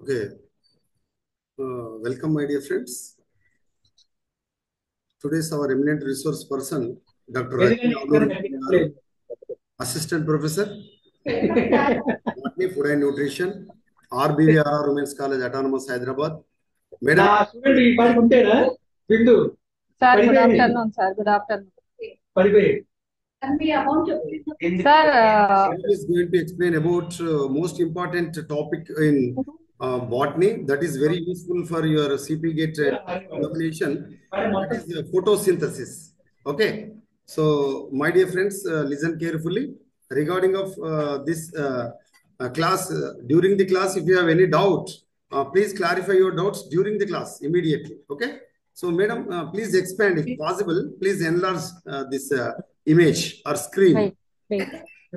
Okay. Uh, welcome, my dear friends. Today's our eminent resource person, Dr. Rajni Anuruddin garu, Assistant Professor, Botany, Food and Nutrition, RBVRR Women's College, Autonomous, Hyderabad. నా Madam, student ఈ పాటికి ఉంటేనా Bindu sir good పడిపోయింది. Afternoon sir good afternoon పడిపోయి sir Madam is going to explain about uh, most important topic in uh, botany that is very useful for your CP gate uh, examination. That is uh, photosynthesis. Okay. So, my dear friends, uh, listen carefully. Regarding of uh, this uh, uh, class, uh, during the class, if you have any doubt, uh, please clarify your doubts during the class immediately. Okay. So, madam, uh, please expand if possible. Please enlarge uh, this uh, image or screen. Right. Wait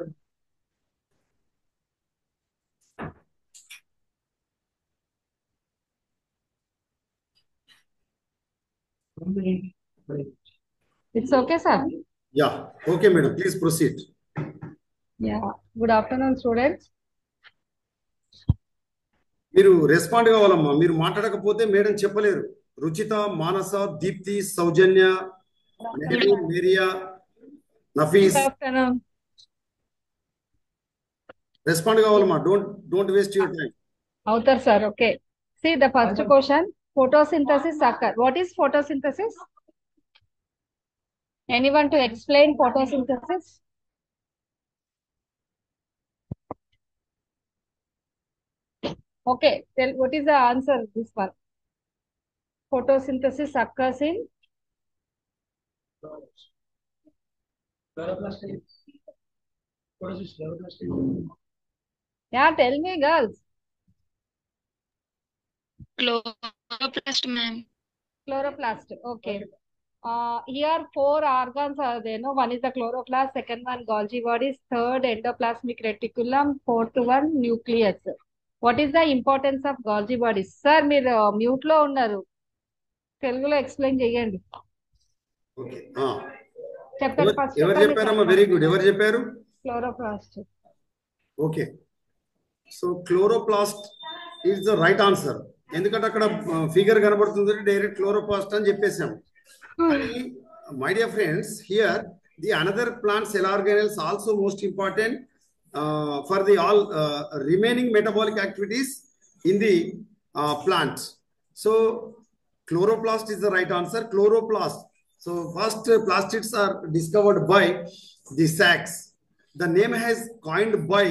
it's okay sir Yeah. Okay, madam. Please proceed. Ya good afternoon students మీరు respond కావాలమ్మా మీరు మాట్లాడకపోతే madam చెప్పలేరు Ruchitha Manasa Deepti Soujanya Nehru Maria Nafees good afternoon respond కావాలమ్మా don't don't waste your time అవుతారు sir okay see the first question photosynthesis occur what is photosynthesis anyone to explain photosynthesis okay tell what is the answer this one photosynthesis occurs in yeah tell me girls Chloroplast, ma'am. chloroplast okay uh here four organs are there no one is the chloroplast second one golgi bodies third endoplasmic reticulum fourth one nucleus what is the importance of golgi bodies sir మీరు mute లో ఉన్నారు తెలుగులో explain చేయండి okay చెప్పండి first ఎవరు చెప్పారమ్మా very good ఎవరు చెప్పారు chloroplast okay so chloroplast is the right answer ఎందుకంటే అక్కడ ఫిగర్ కనబడుతుంది డైరెక్ట్ క్లోరోప్లాస్ట్ అని చెప్పేసాం my dear friends, here the another plant cell organelles also most important uh, for the all uh, remaining metabolic activities in the uh, plant. So chloroplast is the right answer. Chloroplast. So first uh, plastids are discovered by the Sachs. The name has coined by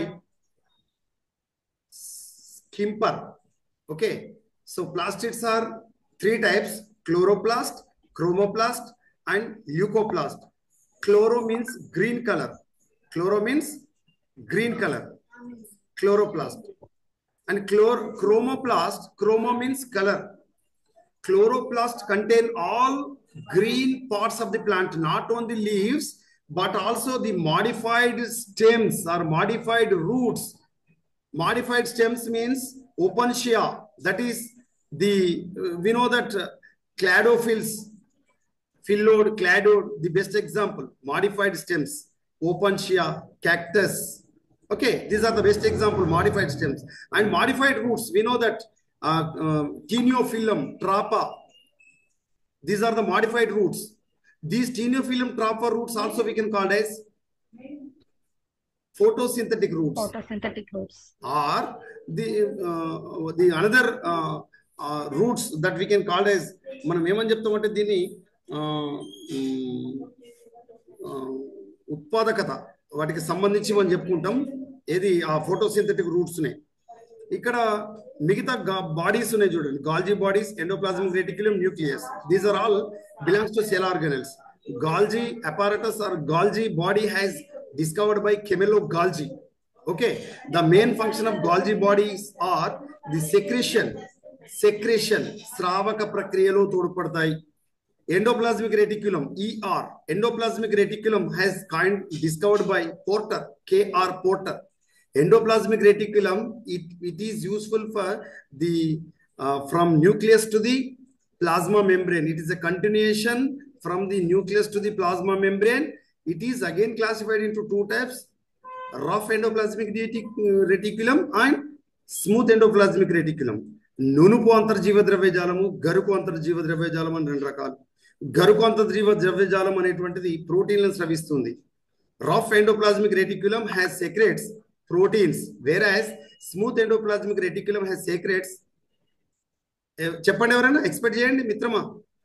Skimper. Okay. So plastids are three types: chloroplast, chromoplast, and leucoplast. Chloro means green color. Chloro means green color. Chloroplast. And chlor chromoplast, chromo means color. Chloroplast contain all green parts of the plant, not only leaves, but also the modified stems or modified roots. Modified stems means opentia. That is the, uh, we know that uh, cladophils phylloid, cladode, the best example. Modified stems, opentia, cactus. Okay, these are the best example, modified stems. And modified roots, we know that uh, uh, Tinophyllum, trapa, these are the modified roots. These Tinophyllum trapa roots also we can call as photosynthetic roots photosynthetic roots or the uh, the another uh, uh, roots that we can call as మనం ఏమని చెప్తామంటే దీన్ని ఆ, ఉమ్, ఆ, ఉత్పాదకత వాటికి సంబంధించి మనం చెప్పుకుంటాం ఏది ఆ ఫోటోసింథటిక్ రూట్స్ నే ఇక్కడ మిగతా బాడీస్ ఉన్నాయి చూడండి Golgi bodies endoplasmic reticulum nucleus these are all belongs to cell organelles Golgi apparatus or Golgi body has discovered by Camillo Golgi okay the main function of golgi bodies are the secretion secretion స్రావక ప్రక్రియలో తోడ్పడతాయి endoplasmic reticulum ER endoplasmic reticulum has kind discovered by Porter KR Porter endoplasmic reticulum it, it is useful for the uh, from nucleus to the plasma membrane it is a continuation from the nucleus to the plasma membrane it is again classified into two types rough endoplasmic retic- reticulum and smooth endoplasmic reticulum నునుపు అంతర్జీవ ద్రవ్యజాలము గరుకు అంతర్జీవ ద్రవ్యజాలం అని రెండు రకాలు గరుకు అంతర్జీవ ద్రవ్యజాలం అనేటువంటిది ప్రోటీన్లను స్రవిస్తుంది rough endoplasmic reticulum has secrets proteins whereas smooth endoplasmic reticulum has secrets చెప్పండి ఎవరైనా ఎక్స్పెక్ట్ చేయండి మిత్రమా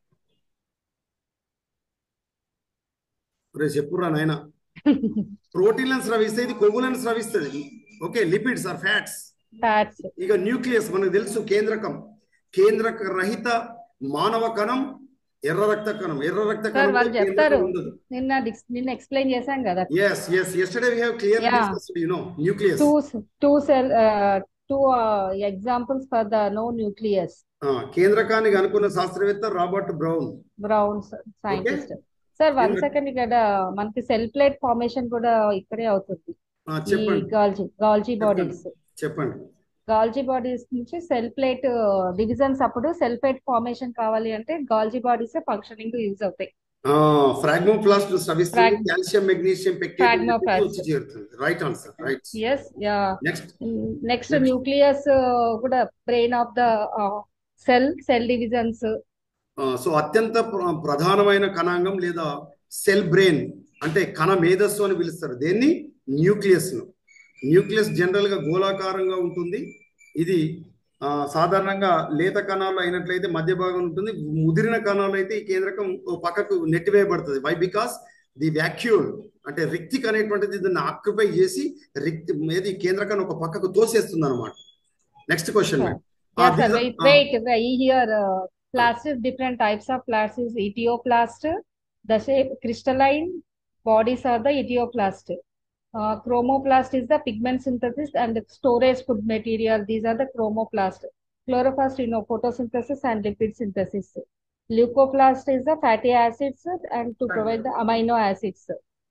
రే చెప్పురా నాయన ప్రోటీన్లను స్రవిస్తే ఇది కొవ్వులను స్రవిస్తుంది okay lipids or fats fats ఇక న్యూక్లియస్ మనకు తెలుసు కేంద్రకం కేంద్రక రహిత మానవ కణం ఎర్ర రక్త కణం ఎర్ర రక్త సార్ కణం వాళ్ళు చెప్తారు ఉండదు నిన్న డిస్- నిన్న ఎక్స్ప్లెయిన్ చేశాం కదా yes yes yesterday we have clear Yeah. Discussed you know nucleus two two cell two examples for the no nucleus కేంద్రకాన్ని కనుక్కున్న శాస్త్రవేత్త Robert Brown Brown scientist sir one కేంద్ర- సెకండ్ ఇక్కడ మనకి సెల్ ప్లేట్ ఫార్మేషన్ కూడా ఇక్కడే అవుతుంది ఆ, ఈ చెప్పండి గాల్జీ గాల్జీ బాడీస్ చెప్పండి గాల్జీ బాడీస్ నుంచి సెల్ ప్లేట్ డివిజన్స్ అప్పుడు సెల్ ప్లేట్ ఫార్మేషన్ కావాలి అంటే గాల్జీ బాడీస్ ఫంక్షనింగ్ యూజ్ అవుతాయి ఫ్రాగ్మోప్లాస్ట్ స్రవిస్తుంది Frag- calcium magnesium pectate Fragmoplast. వచ్చి చేరుతుంది right answer right yes ya next next Next. Nucleus కూడా brain of the cell cell divisions so అత్యంత ప్ర- ప్రధానమైన కణాంగం లేదా సెల్ బ్రెయిన్ అంటే కణ మేధస్సు అని పిలుస్తారు దేన్ని న్యూక్లియస్ ను న్యూక్లియస్ జనరల్ గా గోళాకారంగా ఉంటుంది ఇది ఆ, సాధారణంగా లేత కణాలు అయినట్లయితే మధ్య భాగం ఉంటుంది ముదిరిన కణాలు అయితే ఈ కేంద్రకం ఓ పక్కకు నెట్టివేయబడుతుంది వై బికాస్ ది వ్యాక్యూల్ అంటే రిక్తిక్ అనేటువంటిది దీన్ని ఆక్యుపై చేసి రిక్తి ఏది కేంద్రకాన్ని ఒక పక్కకు తోసేస్తుంది అనమాట next question Yeah, sir. Wait, wait, wait. Here, uh, plasts, different types of plasts is etioplast. The shape crystalline bodies are the etioplast. Uh, chromoplast is the pigment synthesis and the storage food material. These are the chromoplast. Chloroplast, you know, photosynthesis and lipid synthesis. Leucoplast is the fatty acids and to provide the amino acids.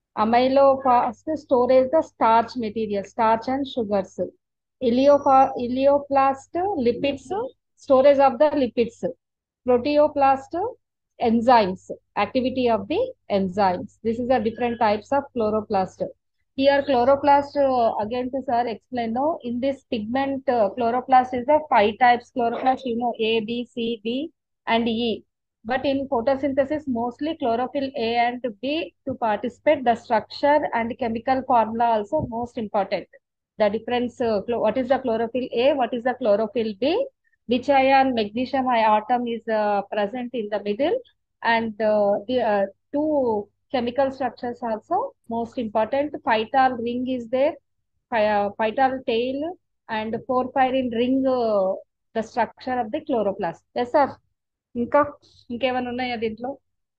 Amyloplast storage the starch material, starch and sugars. Ileopha- Ileoplast lipids, storage of the lipids. Proteoplast enzymes, activity of the enzymes. This is the different types of chloroplast. Here chloroplast, uh, again to sir explain now, in this pigment uh, chloroplast is the five types chloroplast, you know, A, B, C, D and E. But in photosynthesis, mostly chlorophyll A and B to participate, the structure and chemical formula also most important the difference uh, chlo- what is the chlorophyll A, what is the chlorophyll B, which ion magnesium atom is uh, present in the middle, and uh, the uh, two chemical structures also most important. Phytal ring is there, phy- uh, phytal tail, and porphyrin ring. Uh, the structure of the chloroplast. Yes, sir. ఇంకా ఇంకేమైనా ఉన్నాయా దీంట్లో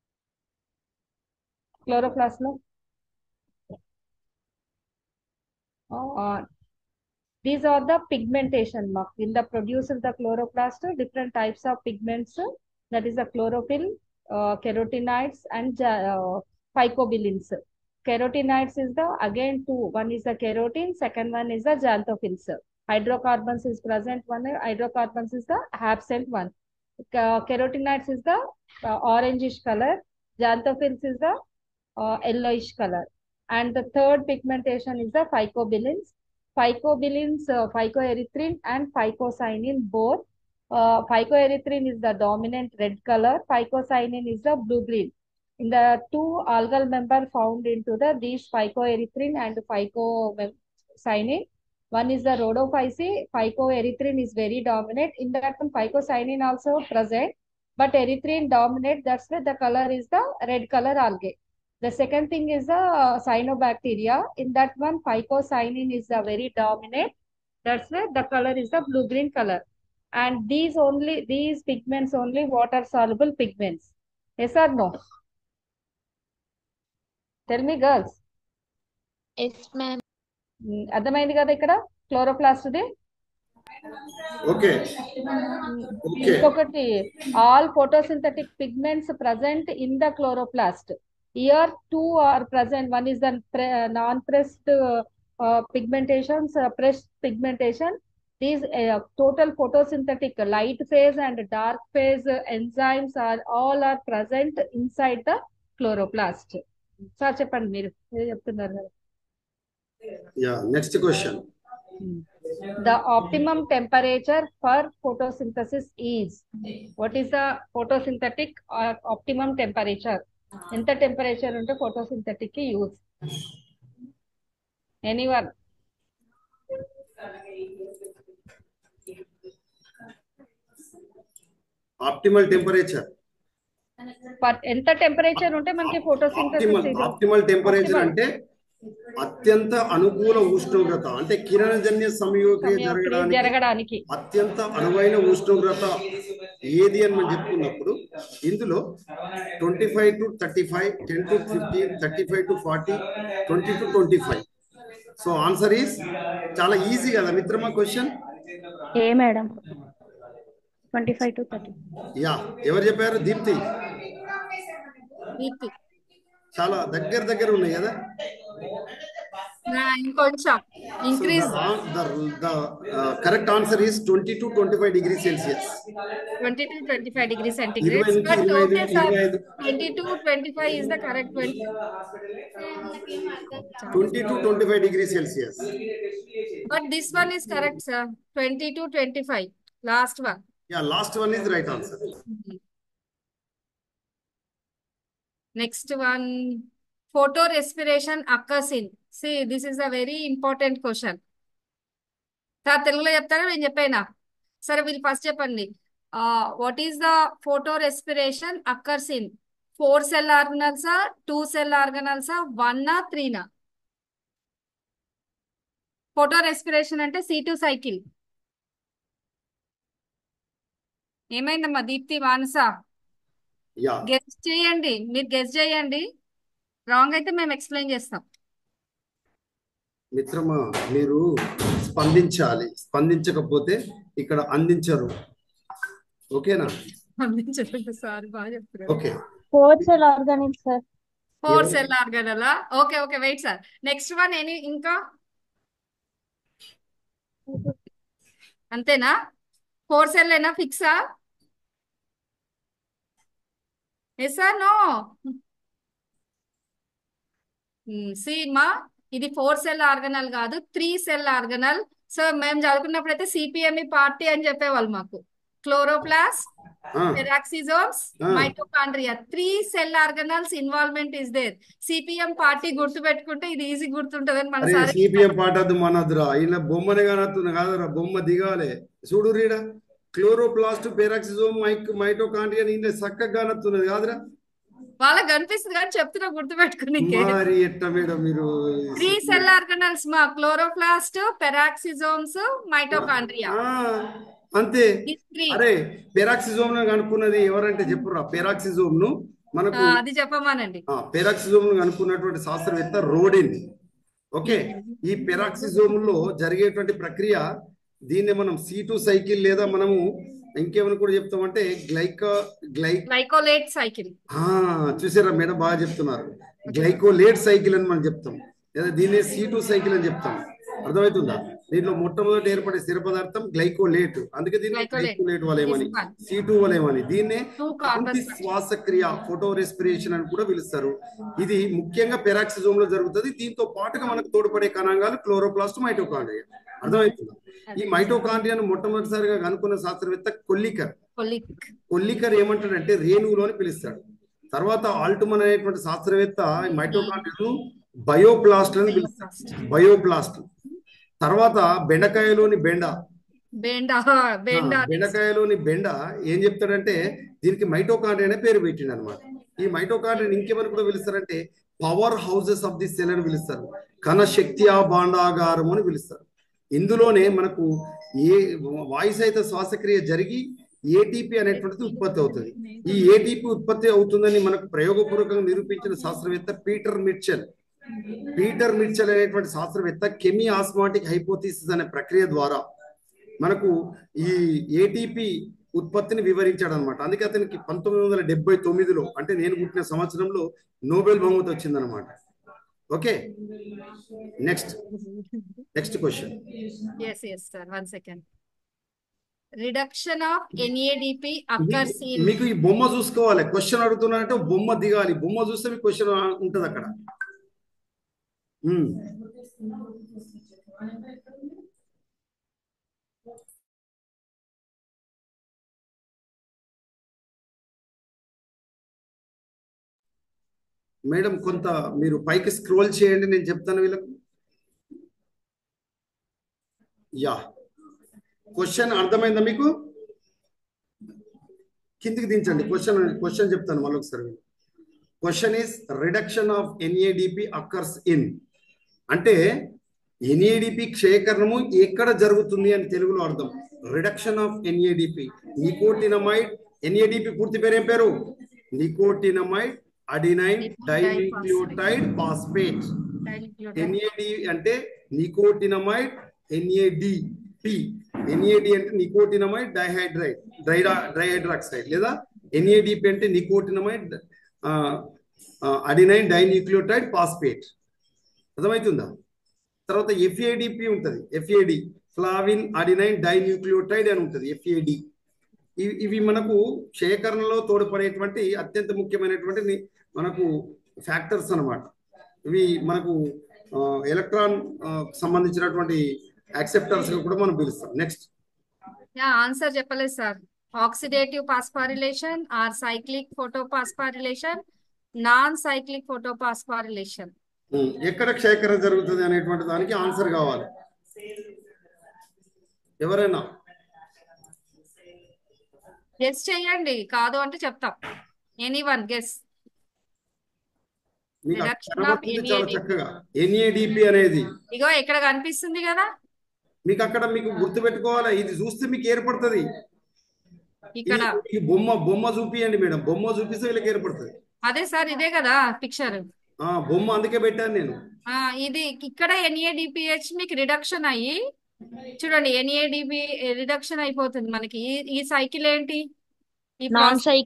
chloroplast లో Uh, these are the pigmentation mark in the produce of the chloroplast different types of pigments that is the chlorophyll uh, carotenoids and uh, phycobilins carotenoids is the again two one is the carotene second one is the xanthophylls hydrocarbons is present one hydrocarbons is the absent one Ca- carotenoids is the uh, orangish color xanthophylls is the uh, yellowish color and the third pigmentation is the phycobilins phycobilins, uh, phycoerythrin and phycocyanin both. Uh, phycoerythrin is the dominant red color. Phycocyanin is the blue-green. In the two algal member found into the these phycoerythrin and phycocyanin, one is the rhodophyce. Phycoerythrin is very dominant. In that one, phycocyanin also present, but erythrin dominate. That's why the color is the red color algae. The second thing is the uh, cyanobacteria. In that one, phycocyanin is the very dominant. That's why the color is the blue-green color. And these only, these pigments only water-soluble pigments. Yes or no? Tell me, girls. Yes ma'am um, అర్థమైంది కదా ఇక్కడ క్లోరోప్లాస్ట్ది okay okay ఇంకొకటి all photosynthetic pigments present in the chloroplast year two are present one is the non pressed pigmentations pressed pigmentation these total photosynthetic light phase and dark phase enzymes are all are present inside the chloroplast sir చెప్పండి మీరు ఏదో చెప్తున్నారు కదా ya next question The optimum temperature for photosynthesis is. What is the photosynthetic or optimum temperature? ఎంత temperature ఉంటే photosynthetic కి use anyone optimal temperature ఎంత temperature ఉంటే మనకి optimal photosynthesis optimal temperature Optimal. అంటే అత్యంత అనుకూల ఉష్ణోగ్రత అంటే కిరణజన్య సంయోగక్రియ జరగడానికి జరగడానికి అత్యంత అనువైన ఉష్ణోగ్రత ఏది అని మనం చెప్పుకున్నప్పుడు ఇందులో twenty five to thirty five ten to fifteen thirty five to forty twenty to twenty five so answer is చాలా ఈజీ కదా మిత్రమా question A madam twenty five to thirty ya ఎవరు చెప్పారు దీప్తి దీప్తి చాలా దగ్గర దగ్గర ఉన్నాయి కదా నా ఇంకొంచెం increase correct answer is twenty to twenty five degree Celsius twenty to twenty five degree ఇరవై సెంటిగ్రేడ్ నుంచి బట్ ఇరవై ఐదు ఓకే సార్ ఇరవై ఐదు twenty to twenty five is the correct twenty twenty to twenty five degree Celsius but this one is correct sir twenty to twenty five last one ya last one is right answer next one photorespiration occurs in see this is a very important question sir తెలుగులో చెప్తారా నేను చెప్పేనా సరే వీళ్ళు first చెప్పండి what is the photorespiration occurs in four cell ఆర్గనల్సా two cell ఆర్గనల్సా వన్నా త్రీనా ఫోటో రెస్పిరేషన్ అంటే సి టూ సైకిల్ ఏమైందమ్మా దీప్తి మానస యా గెస్ చేయండి మీరు గెస్ చేయండి రాంగ్ అయితే మేము ఎక్స్ప్లెయిన్ చేస్తాం మిత్రమా మీరు స్పందించాలి స్పందించకపోతే ఇక్కడ అందించరు ఓకేనా అందించలేదు సార్ బాగా చెప్తున్నారు okay four cell organic sir four cell ఆర్గనలా okay okay wait sir next one any ఇంకా అంతేనా ఫోర్ సెల్ ఏనా ఫిక్సా ఎస్ సార్ నో సి మా ఇది ఫోర్ సెల్ ఆర్గనల్ కాదు త్రీ సెల్ ఆర్గనల్ సో మేము చదువుకున్నప్పుడు అయితే సిపిఎంఈ పార్టీ అని చెప్పేవాళ్ళు మాకు క్లోరోప్లాస్ట్ ఆ, peroxisomes Ah. Mitochondria three cell organelles involvement is there CPM party గుర్తు పెట్టుకుంటే ఇది ఈజీ గుర్తుంటదని మన అరే సార్ సిపిఎం పాటద్దు మనద్దురా ఇలా బొమ్మనే కానత్తున్నా కాదురా బొమ్మ దిగాలే చూడు రీడ క్లోరోప్లాస్ట్ పెరాక్సిజోమ్ మైక్ మైటోకాండ్రియా ఇలా చక్కగా కానత్తున్నది కాదురా వాళ్ళకి కనిపిస్తుంది కానీ చెప్తున్నా గుర్తు పెట్టుకునికే మరి ఎట్ట మేడం మీరు త్రీ సెల్ ఆర్గనల్స్ మా క్లోరోప్లాస్ట్ పెరాక్సిజోమ్స్ మైటోకాండ్రియా ఆ, అంతే ఈ త్రీ అరే పెరాక్సిజోమ్ ను కనుక్కున్నది ఎవరంటే చెప్పురా పెరాక్సిజోమ్ ను మనకు అది చెప్పమానండి ఆ పెరాక్సిజోమ్ ను కనుక్కున్నటువంటి శాస్త్రవేత్త రోడిన్ ఓకే ఈ పెరాక్సిజోమ్ లో జరిగేటువంటి ప్రక్రియ దీన్ని మనం సీటు సైకిల్ లేదా మనము ఇంకేమని కూడా చెప్తామంటే గ్లైక గ్లై గ్లైకోలేట్ సైకిల్ ఆ, చూసారా మేడం బాగా చెప్తున్నారు గ్లైకోలేట్ సైకిల్ అని మనం చెప్తాం లేదా దీన్నే సీటు సైకిల్ అని చెప్తాం అర్థమవుతుందా దీంట్లో మొట్టమొదటి ఏర్పడే స్థిర పదార్థం గ్లైకోలేట్ అందుకే దీన్ని Glycolate. గ్లైకోలేట్ వలయమని This one. సీటు వలయమని దీన్నే టూ కాంతి కార్బన్స్ శ్వాసక్రియ ఫోటో రెస్పిరేషన్ అని కూడా పిలుస్తారు ఇది ముఖ్యంగా పెరాక్సిజోమ్ లో జరుగుతుంది దీంతో పాటుగా మనకు తోడ్పడే కణాంగాలు క్లోరోప్లాస్ట్ మైటోకాండ్రియా అర్థమవుతుందా ఈ మైటోకాండ్రియాను మొట్టమొదటిసారిగా కనుక్కున్న శాస్త్రవేత్త కొల్లికర్ కొలిక్ కొల్లికర్ ఏమంటాడంటే రేణువులు అని పిలుస్తాడు తర్వాత ఆల్టుమన్ అనేటువంటి శాస్త్రవేత్త ఈ మైటోకాండ్రియాను బయోప్లాస్ట్ అని పిలుస్తాడు బయోప్లాస్ట్ తర్వాత బెండకాయలోని బెండ బెండా బెండా ఆ, బెండకాయలోని బెండ ఏం చెప్తాడంటే దీనికి మైటోకాండ్రియా అనే పేరు పెట్టిండు అనమాట ఈ మైటోకాండ్రియా ఇంకేమని కూడా పిలుస్తారంటే powerhouses of the cell అని పిలుస్తారు కణ శక్తి భాండాగారం అని పిలుస్తారు ఇందులోనే మనకు ఏ వాయుసహిత శ్వాసక్రియ జరిగి ఏటీపీ అనేటువంటిది ఉత్పత్తి అవుతుంది ఈ ఏటీపీ ఉత్పత్తి అవుతుందని మనకు ప్రయోగపూర్వకంగా నిరూపించిన శాస్త్రవేత్త పీటర్ మిర్చెల్ పీటర్ మిర్చెల్ అనేటువంటి శాస్త్రవేత్త కెమి ఆస్మాటిక్ హైపోథిసిస్ అనే ప్రక్రియ ద్వారా మనకు ఈ ఏటీపీ ఉత్పత్తిని వివరించాడు అనమాట అందుకే అతనికి పంతొమ్మిది వందల డెబ్బై తొమ్మిదిలో అంటే నేను పుట్టిన సంవత్సరంలో నోబెల్ బహుమతి వచ్చిందనమాట okay next next question yes yes sir one second reduction of NADP occurs in మీకు ఈ బొమ్మ చూసుకోవాలి క్వశ్చన్ అడుగుతున్నారంటే బొమ్మ దిగాలి బొమ్మ చూస్తే మీకు క్వశ్చన్ ఉంటది అక్కడ ఉమ్. మేడం కొంత మీరు పైకి స్క్రోల్ చేయండి నేను చెప్తాను వీళ్ళకు యా క్వశ్చన్ అర్థమైందా మీకు కిందికి దించండి క్వశ్చన్ క్వశ్చన్ చెప్తాను మళ్ళీ ఒకసారి question is reduction of NADP occurs in అంటే ఎన్ఏడిపి క్షయకరణము ఎక్కడ జరుగుతుంది అని తెలుగులో అర్థం reduction of NADP nicotinamide NADP పూర్తి పేరు ఏం పేరు nicotinamide adenine dinucleotide phosphate NAD అంటే నికోటినమైడ్ ఎన్ఏడిపి ఎన్ఏడి అంటే నికోటినమైడ్ డైహైడ్రైడ్ డ్రైడా డ్రైహైడ్రాక్సైడ్ లేదా ఎన్ఏడిపి అంటే నికోటినమైడ్ అడినైన్ డైన్యూక్లియోటైడ్ ఫాస్ఫేట్ అర్థమవుతుందా తర్వాత ఎఫ్ఏడిపి ఉంటుంది ఎఫ్ఏడి ఫ్లావిన్ అడినైన్ డైన్యూక్లియోటైడ్ అని ఉంటుంది ఎఫ్ఏడి ఇవి మనకు సేకరణలో తోడ్పడేటువంటి అత్యంత ముఖ్యమైనటువంటి ని- మనకు ఫ్యాక్టర్స్ అన్నమాట ఇవి మనకు ఎలక్ట్రాన్ సంబంధించినటువంటి యాక్సెప్టర్స్ కూడా మనం పిలుస్తాం నెక్స్ట్ యా ఆన్సర్ చెప్పలేదు sir oxidative phosphorylation or cyclic photophosphorylation non cyclic photophosphorylation ఎక్కడ క్షయకరణ జరుగుతుంది అనేటువంటి దానికి ఆన్సర్ కావాలి ఎవరైనా గెస్ చేయండి కాదు అంటే చెప్తాం ఎనీ వన్ గెస్ మీకు అక్కడ Reduction of కనబడుతుంది చాలా NADP. చక్కగా ఎన్ఏడిపి అనేది ఇగో ఇక్కడ కనిపిస్తుంది కదా మీకు అక్కడ మీకు గుర్తు పెట్టుకోవాలి ఇది చూస్తే మీకు ఏర్పడుతుంది ఇక్కడ ఈ- ఈ బొమ్మ బొమ్మ చూపియండి మేడం బొమ్మ చూపిస్తే వీళ్ళకి ఏర్పడుతుంది అదే సార్ ఇదే కదా పిక్చర్ ఆ బొమ్మ అందుకే పెట్టాను నేను ఆ ఇది ఇక్కడ ఎన్ఏడిపిహెచ్ మీకు రిడక్షన్ అయ్యి చూడండి ఎన్ఏడిపి రిడక్షన్ అయిపోతుంది మనకి ఈ ఈ సైకిల్ ఏంటి ఈ నాన్ సైక్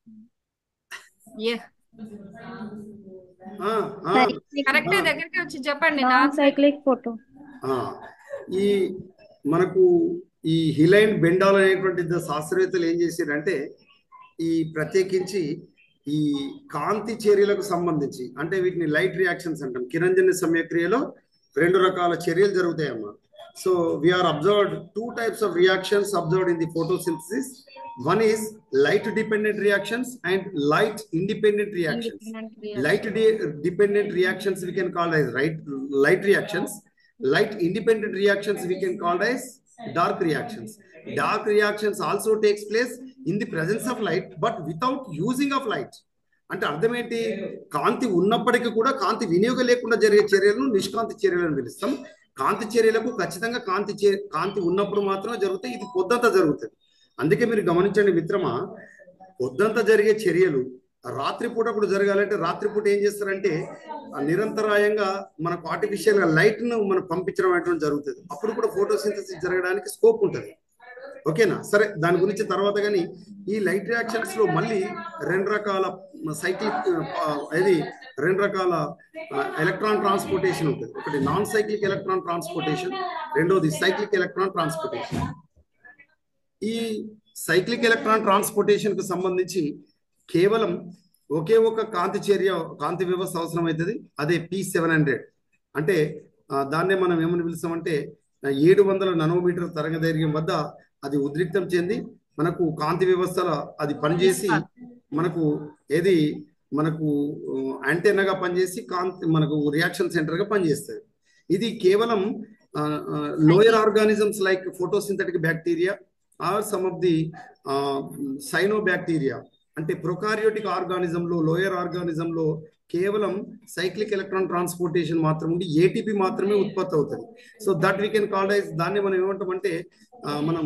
ఆ, ఆ, కరెక్టే దగ్గరికి వచ్చి చెప్పండి నాన్ నాన్ సైక్లిక్ ఫోటో ఆ. ఈ మనకు ఈ హిలైన్ బెండాల్ అనేటువంటి ఇద్దరు శాస్త్రవేత్తలు ఏం చేశారంటే ఈ ప్రత్యేకించి ఈ కాంతి చర్యలకు సంబంధించి అంటే వీటిని లైట్ రియాక్షన్స్ అంటాం కిరంజన్య సమయక్రియలో రెండు రకాల చర్యలు జరుగుతాయమ్మా so we are observed two types of reactions observed in the photosynthesis one is light dependent reactions and light independent reactions light de- dependent reactions we can call as right light reactions light independent reactions we can call as dark reactions dark reactions also takes place in the presence of light but without using of light అంటే అర్థం ఏంటి కాంతి ఉన్నప్పటికీ కూడా కాంతి వినియోగం లేకుండా జరిగే చర్యలను నిష్కాంతి చర్యలను పిలుస్తాం కాంతి చర్యలకు ఖచ్చితంగా కాంతి చే- కాంతి ఉన్నప్పుడు మాత్రమే జరుగుతాయి ఇది పొద్దంతా జరుగుతుంది అందుకే మీరు గమనించండి మిత్రమా పొద్దంతా జరిగే చర్యలు రాత్రిపూట కూడా జరగాలంటే రాత్రిపూట ఏం చేస్తారంటే ఆ నిరంతరాయంగా మనకు ఆర్టిఫిషియల్ గా లైట్ ను మనం పంపించడం అనేటువంటి జరుగుతుంది అప్పుడు కూడా ఫోటోసింథసిస్ జరగడానికి స్కోప్ ఉంటుంది ఓకేనా సరే దాని గురించి తర్వాత కానీ ఈ లైట్ రియాక్షన్స్ లో మళ్ళీ రెండు రకాల సైక్లిక్ ఇది రెండు రకాల ఎలక్ట్రాన్ ట్రాన్స్పోర్టేషన్ ఉంటుంది ఒకటి నాన్ సైక్లిక్ ఎలక్ట్రాన్ ట్రాన్స్పోర్టేషన్ రెండోది సైక్లిక్ ఎలక్ట్రాన్ ట్రాన్స్పోర్టేషన్ ఈ సైక్లిక్ ఎలక్ట్రాన్ ట్రాన్స్పోర్టేషన్ కు సంబంధించి కేవలం ఒకే ఒక కాంతి చర్య కాంతి వ్యవస్థ అవసరం అవుతుంది అదే పి సెవెన్ హండ్రెడ్ అంటే ఆ, దాన్నే మనం ఏమని పిలుస్తామంటే ఏడు వందల నానోమీటర్ తరంగదైర్ఘ్యం వద్ద అది ఉద్రిక్తం చెంది మనకు కాంతి వ్యవస్థల అది పనిచేసి మనకు ఏది మనకు యాంటెన్నాగా పనిచేసి కాంతి మనకు రియాక్షన్ సెంటర్ గా పనిచేస్తుంది ఇది కేవలం lower organisms like photosynthetic bacteria or some of the cyanobacteria అంటే ప్రొకారియోటిక్ ఆర్గానిజం లో లోయర్ ఆర్గానిజం లో కేవలం సైక్లిక్ ఎలక్ట్రాన్ ట్రాన్స్పోర్టేషన్ మాత్రం ఉండి ఏటీపీ మాత్రమే ఉత్పత్తి అవుతుంది so that we can call డైజ్ దాన్ని మనం ఏమంటామంటే ఆ, మనం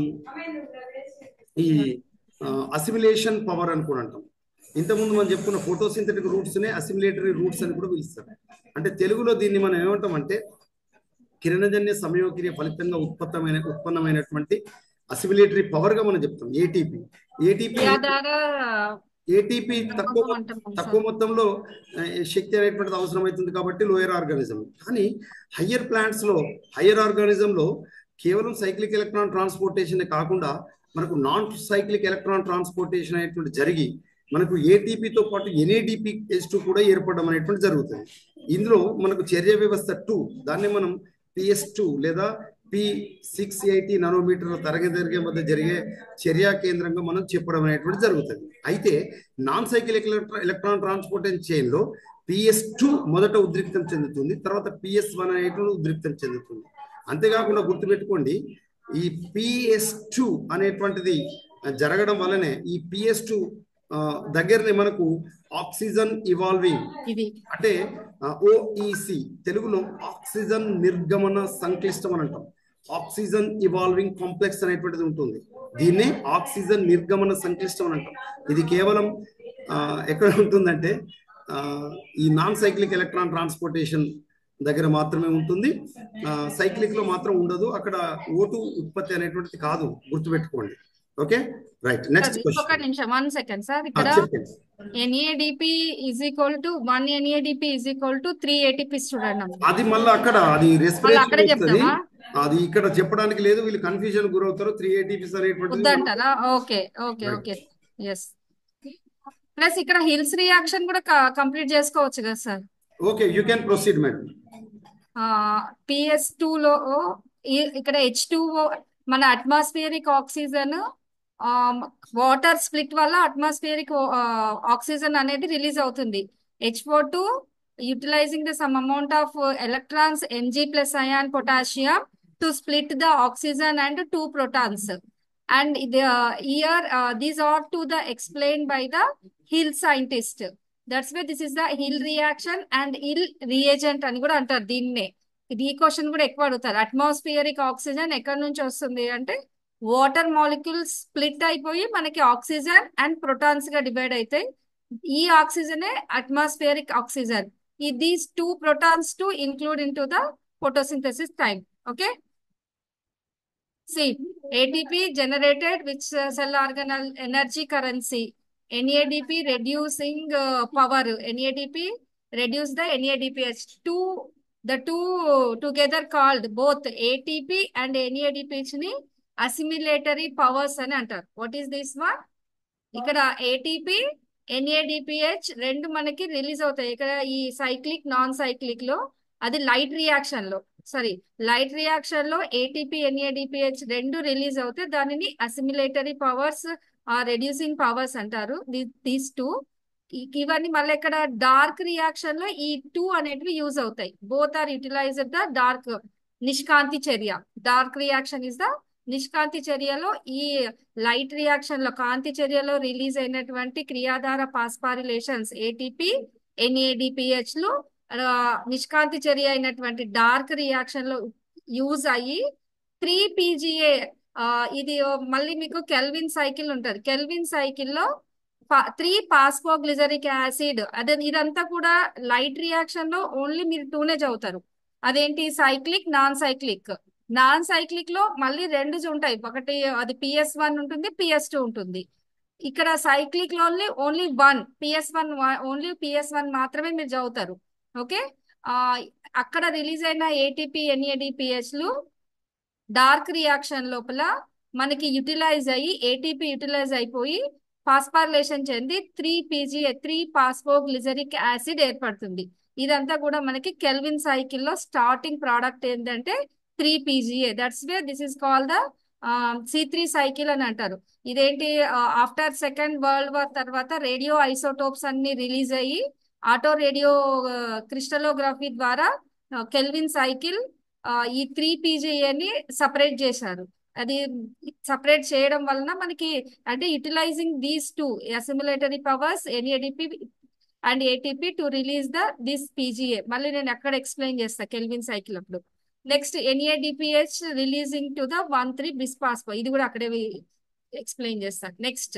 ఈ అసిమిలేషన్ పవర్ అని కూడా అంటాం ఇంతకుముందు మనం చెప్పుకున్న ఫోటోసింథటిక్ రూట్స్ నే అసిమిలేటరీ రూట్స్ అని కూడా పిలుస్తారు అంటే తెలుగులో దీన్ని మనం ఏమంటామంటే కిరణజన్య సమయోక్రియ ఫలితంగా ఉత్పత్తమైన ఉత్పన్నమైనటువంటి అసిమిలేటరీ పవర్ గా మనం చెప్తాం ఏటీపీ ఏటీపీ ద్వారా ఏటీపీ తక్కువ మొ- అంటాం సార్. తక్కువ మొత్తంలో ఆ, శక్తి అనేటువంటిది అవసరం అవుతుంది కాబట్టి లోయర్ ఆర్గానిజం కానీ హయ్యర్ ప్లాంట్స్ లో హయ్యర్ ఆర్గానిజం లో కేవలం సైక్లిక్ ఎలక్ట్రాన్ ట్రాన్స్పోర్టేషన్ కాకుండా మనకు నాన్ సైక్లిక్ ఎలక్ట్రాన్ ట్రాన్స్పోర్టేషన్ అనేటువంటి జరిగి మనకు ఏటీపీతో పాటు ఎన్ఏడిపి ఎస్ టూ కూడా ఏర్పడడం అనేటువంటి జరుగుతుంది ఇందులో మనకు చర్య వ్యవస్థ టూ దాన్ని మనం పిఎస్ టూ లేదా పి సిక్స్ ఎయిటీ నానోమీటర్ల తరగతి మధ్య జరిగే చర్యా కేంద్రంగా మనం చెప్పడం అనేటువంటి జరుగుతుంది అయితే non cycle electron transportation chain లో పిఎస్ టూ మొదట ఉద్రిక్తం చెందుతుంది తర్వాత పిఎస్ వన్ అనేటువంటి ఉద్రిక్తం చెందుతుంది అంతేకాకుండా గుర్తుపెట్టుకోండి ఈ పిఎస్ టూ అనేటువంటిది జరగడం వల్లనే ఈ పిఎస్ టూ దగ్గరనే మనకు ఆక్సిజన్ ఇవాల్వింగ్ ఇది అంటే ఓఈసి తెలుగులో ఆక్సిజన్ నిర్గమన సంక్లిష్టం అని అంటాం ఆక్సిజన్ ఇవాల్వింగ్ కాంప్లెక్స్ అనేటువంటిది ఉంటుంది దీన్నే ఆక్సిజన్ నిర్గమన సంక్లిష్టం అని అంటాం ఇది కేవలం ఆ, ఎక్కడ ఉంటుందంటే ఆ, ఈ నాన్ సైక్లిక్ ఎలక్ట్రాన్ ట్రాన్స్పోర్టేషన్ దగ్గర మాత్రమే ఉంటుంది సైక్లిక్ లో మాత్రం ఉండదు అక్కడ ఓటు ఉత్పత్తి అనేటువంటిది కాదు గుర్తుపెట్టుకోండి ఓకే రైట్ నెక్స్ట్ సార్ ఇంకొక క్వశ్చన్ నిమిషం వన్ సెకండ్ సార్ ఇక్కడ చెప్పండి NADP is equal to one NADP is equal to three ATP చూడండి అమ్మ. అది మళ్ళీ అక్కడ అది మళ్ళీ రెస్పిరేషన్ అక్కడే వస్తుంది చెప్తామా అది ఇక్కడ చెప్పడానికి లేదు వీళ్ళు కన్ఫ్యూజన్ గురవుతారు త్రీ ఏటీపీస్ అనేటువంటిది వద్దంటారా okay okay Right. Okay yes plus ఇక్కడ హిల్స్ రియాక్షన్ కూడా కంప్లీట్ చేసుకోవచ్చు కదా sir okay you can proceed madam PS లో ఈ- ఇక్కడ హెచ్ టూ మన అట్మాస్ఫియరిక్ ఆక్సిజన్ వాటర్ స్ప్లిట్ వల్ల అట్మాస్ఫియరిక్ ఆక్సిజన్ అనేది రిలీజ్ అవుతుంది H four two utilizing the some amount of electrons Mg plus ion potassium to split the oxygen and two protons and the uh, here uh, these are to the explained by the Hill scientist. That's why this is the Hill reaction and Hill reagent అని కూడా అంటారు దీన్నే ఇది ఈ question కూడా ఎక్కువ అడుగుతారు atmospheric oxygen ఎక్కడి నుంచి వస్తుంది అంటే వాటర్ మాలిక్యూల్స్ స్ప్లిట్ అయిపోయి మనకి ఆక్సిజన్ అండ్ ప్రోటాన్స్ గా డివైడ్ అవుతాయి ఈ ఆక్సిజనే అట్మాస్ఫియరిక్ ఆక్సిజన్ ఈ these two protons to include in to the photosynthesis time okay See, ATP generated which uh, cell organelle energy currency. NADP reducing uh, power. NADP reduce the NADPH. Two, the two together called both ATP and NADPH ని assimilatory powers అని అంటారు. What is this one? ఇక్కడ ATP NADPH రెండు మనకి release అవుతాయి ఇక్కడ ఈ cyclic non cyclic లో అది లైట్ రియాక్షన్ లో సారీ లైట్ రియాక్షన్ లో ఏటీపీ ఎన్ఏడిపిహెచ్ రెండు రిలీజ్ అవుతే దానిని అసిమిలేటరీ పవర్స్ రెడ్యూసింగ్ పవర్స్ అంటారు దీస్ టూ ఇవన్నీ మళ్ళీ ఇక్కడ డార్క్ రియాక్షన్ లో ఈ టూ అనేటివి యూజ్ అవుతాయి both are utilized the dark నిష్కాంతి చర్య డార్క్ రియాక్షన్ ఇస్ ద నిష్కాంతి చర్యలో ఈ లైట్ రియాక్షన్ లో కాంతి చర్యలో రిలీజ్ అయినటువంటి క్రియాధార పాస్పారిలేషన్స్ ఏటీపీ ఎన్ఏడిపిహెచ్ లు ఆ, నిష్కాంతి చర్య అయినటువంటి డార్క్ రియాక్షన్ లో యూజ్ అయ్యి త్రీ పీజీఏ ఇది మళ్ళీ మీకు కెల్విన్ సైకిల్ ఉంటది కెల్విన్ సైకిల్ లో త్రీ పాస్పోగ్లిజరిక్ యాసిడ్ అదే ఇదంతా కూడా లైట్ రియాక్షన్ లో ఓన్లీ మీరు టూనే చదువుతారు అదేంటి cyclic non cyclic non cyclic లో మళ్ళీ రెండు ఉంటాయి ఒకటి అది పిఎస్ వన్ ఉంటుంది పిఎస్ టూ ఉంటుంది ఇక్కడ సైక్లిక్ లో only only one PS one only PS one మాత్రమే మీరు చదువుతారు ఓకే ఆ అక్కడ రిలీజ్ అయిన ఏటీపీ ఎన్ఏడిపిహెచ్ లు డార్క్ రియాక్షన్ లోపల మనకి యూటిలైజ్ అయ్యి ఏటీపీ యూటిలైజ్ అయిపోయి ఫాస్ఫారిలేషన్ చెంది three PGA three phosphoglyceric acid ఏర్పడుతుంది ఇదంతా కూడా మనకి కెల్విన్ సైకిల్ లో స్టార్టింగ్ ప్రోడక్ట్ ఏంటంటే three PGA that's way this is call the C three cycle అని అంటారు ఇదేంటి ఆఫ్టర్ సెకండ్ వరల్డ్ వార్ తర్వాత రేడియో ఐసోటోప్స్ అన్ని రిలీజ్ అయ్యి ఆటో రేడియో క్రిస్టలోగ్రఫీ ద్వారా కెల్విన్ సైకిల్ ఈ త్రీ పీజీఏని సపరేట్ చేశారు అది సపరేట్ చేయడం వలన మనకి అంటే utilizing these two assimilatory powers NADP and ATP to release the this PGA మళ్ళీ నేను ఎక్కడ ఎక్స్ప్లెయిన్ చేస్తా కెల్విన్ సైకిల్ అప్పుడు next NADPH releasing to the one three bisphospho ఇది కూడా అక్కడే ఎక్స్ప్లెయిన్ చేస్తాను next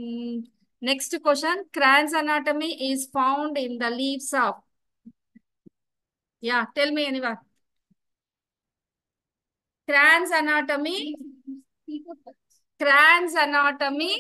next question Kranz anatomy is found in the leaves of yeah tell me anyone Kranz anatomy Kranz anatomy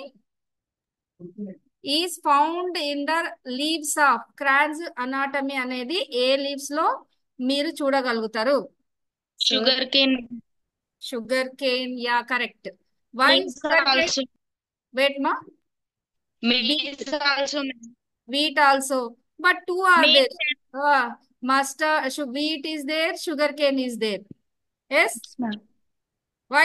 is found in the leaves of Kranz anatomy అనేది ఏ leaves లో మీరు చూడగలుగుతారు sugar cane sugar cane yeah correct why also wait మా maize also wheat also but two are Maize there uh, mustard wheat is there sugar cane is there yes ma'am. Why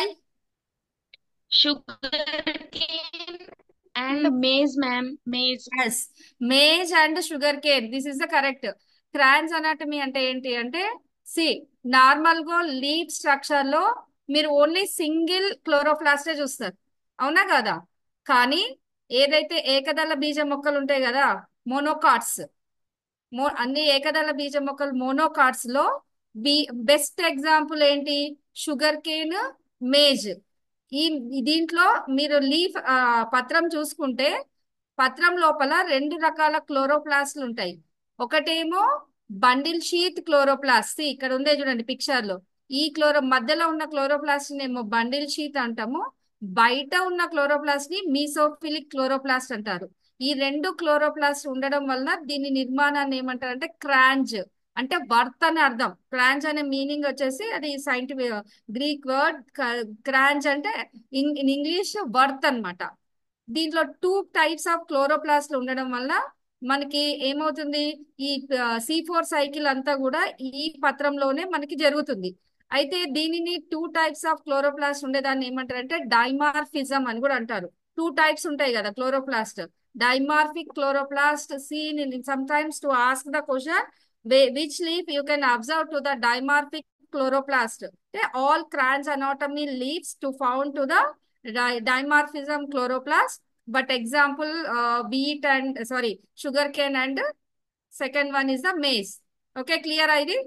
sugarcane and maize, ma'am. Maize. Yes maize and sugar cane this is the correct Kranz anatomy అంటే ఏంటి అంటే see normal గా leaf structure లో మీరు only single క్లోరోప్లాస్టే చూస్తారు అవునా కదా కానీ ఏదైతే ఏకదళ బీజ మొక్కలు ఉంటాయి కదా మోనోకాట్స్ మో అన్ని ఏకదళ బీజ మొక్కలు మోనోకాట్స్ లో బి బెస్ట్ ఎగ్జాంపుల్ ఏంటి షుగర్ కేన్ మేజ్ ఈ దీంట్లో మీరు లీఫ్ పత్రం చూసుకుంటే పత్రం లోపల రెండు రకాల క్లోరోప్లాస్ట్లు ఉంటాయి ఒకటేమో బండిల్ షీత్ క్లోరోప్లాస్ట్ ఇక్కడ ఉందే చూడండి పిక్చర్ లో ఈ క్లోరో మధ్యలో ఉన్న క్లోరోప్లాస్ట్ ఏమో బండిల్ షీత్ అంటాము బయట ఉన్న క్లోరోప్లాస్ట్ ని మీసోఫిలిక్ క్లోరోప్లాస్ట్ అంటారు ఈ రెండు క్లోరోప్లాస్ట్ ఉండడం వల్ల దీని నిర్మాణాన్ని ఏమంటారు అంటే క్రాంజ్ అంటే వర్త్ అని అర్థం క్రాంజ్ అనే మీనింగ్ వచ్చేసి అది సైంటిఫిక్ గ్రీక్ వర్డ్ క్రాంజ్ అంటే ఇన్ ఇంగ్లీష్ వర్త్ అన్నమాట దీంట్లో టూ టైప్స్ ఆఫ్ క్లోరోప్లాస్ట్లు ఉండడం వల్ల మనకి ఏమవుతుంది ఈ సి ఫోర్ సైకిల్ అంతా కూడా ఈ పత్రంలోనే మనకి జరుగుతుంది అయితే దీనిని టూ టైప్స్ ఆఫ్ క్లోరోప్లాస్ట్ ఉండేదాన్ని ఏమంటారు అంటే డైమార్ఫిజం అని కూడా అంటారు టూ టైప్స్ ఉంటాయి కదా chloroplast dimorphic chloroplast seen in sometimes to ask the question which leaf you can observe to the dimorphic chloroplast. Okay, all crans anatomy leads to found to the di- dimorphism chloroplast. But example, uh, wheat and sorry, sugarcane and second one is the maize. Okay, clear ID?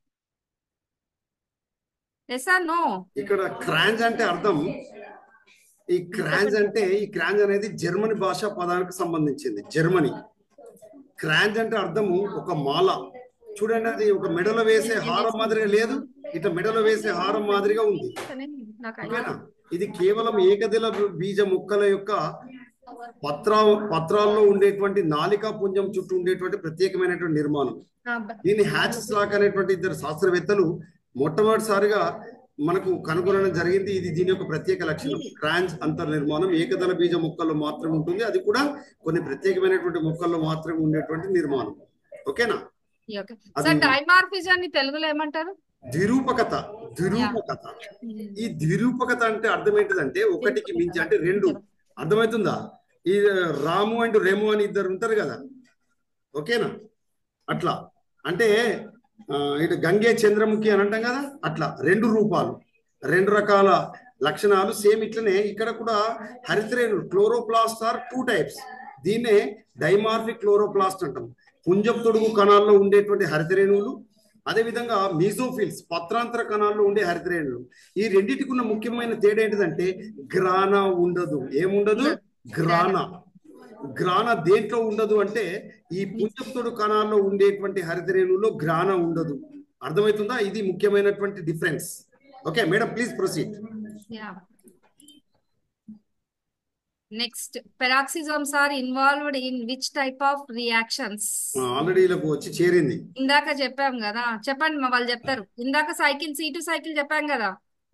Yes or no? ఇక్కడ క్రాంజ్ అంటే అర్థం ఈ క్రాంజ్ అంటే ఈ క్రాంజ్ అనేది Germany భాషా పదానికి సంబంధించింది జర్మనీ క్రాంజ్ అంటే అర్థము ఒక మాల చూడండి అది ఒక మెడలో వేసే హారం మాదిరిగా లేదు ఇట్లా మెడలో వేసే హారం మాదిరిగా ఉంది నాకు ఓకేనా ఇది కేవలం ఏకదిల బీజ మొక్కల యొక్క పత్ర పత్రాల్లో ఉండేటువంటి నాలికా పుంజం చుట్టూ ఉండేటువంటి ప్రత్యేకమైనటువంటి నిర్మాణం దీన్ని హ్యాచ్ స్లాక్ అనేటువంటి ఇద్దరు శాస్త్రవేత్తలు మొట్టమొదటిసారిగా మనకు కనుగొనడం జరిగింది ఇది దీని యొక్క ప్రత్యేక లక్షణం క్రాంజ్ అంతర్ నిర్మాణం ఏకదళ బీజ మొక్కల్లో మాత్రమే ఉంటుంది అది కూడా కొన్ని ప్రత్యేకమైనటువంటి మొక్కల్లో మాత్రమే ఉండేటువంటి నిర్మాణం ఓకేనా ఓకే అది- సార్ డైమార్ఫిజాన్ని తెలుగులో ఏమంటారు ద్విరూపకత ద్విరూపకత ఈ ద్విరూపకత అంటే అర్థం ఏంటిదంటే ఒకటికి మించి అంటే రెండు అర్థమవుతుందా ఈ రాము అండ్ రెము అని ఇద్దరు ఉంటారు కదా ఓకేనా అట్లా అంటే ఆ, ఇటు గంగే చంద్రముఖి అని అంటాం కదా అట్లా రెండు రూపాలు రెండు రకాల లక్షణాలు సేమ్ ఇట్లనే ఇక్కడ కూడా హరితరేణులు క్లోరోప్లాస్ట్ ఆర్ టూ టైప్స్ దీన్నే డైమార్ఫిక్ క్లోరోప్లాస్ట్ అంటాం పుంజపు తొడుగు కణాల్లో ఉండేటువంటి హరితరేణువులు అదేవిధంగా మీజోఫిల్స్ పత్రాంతర కణాల్లో ఉండే హరితరేణులు ఈ రెండింటికి ఉన్న ముఖ్యమైన తేడా ఏంటిదంటే గ్రాన ఉండదు ఏముండదు గ్రాన గ్రాన దేంట్లో ఉండదు అంటే ఈ పుంజపుతుడు కణాల్లో ఉండేటువంటి హరితరేణువులో గ్రాన ఉండదు అర్థమవుతుందా ఇది ముఖ్యమైనటువంటి difference okay madam please proceed Yeah. Next, peroxisomes are involved in which type of reactions? Already ఇలాకు వచ్చి చేరింది ఇందాక చెప్పాం కదా చెప్పండి మా వాళ్ళు చెప్తారు ఇందాక సైకిల్ సి టు సైకిల్ చెప్పాం కదా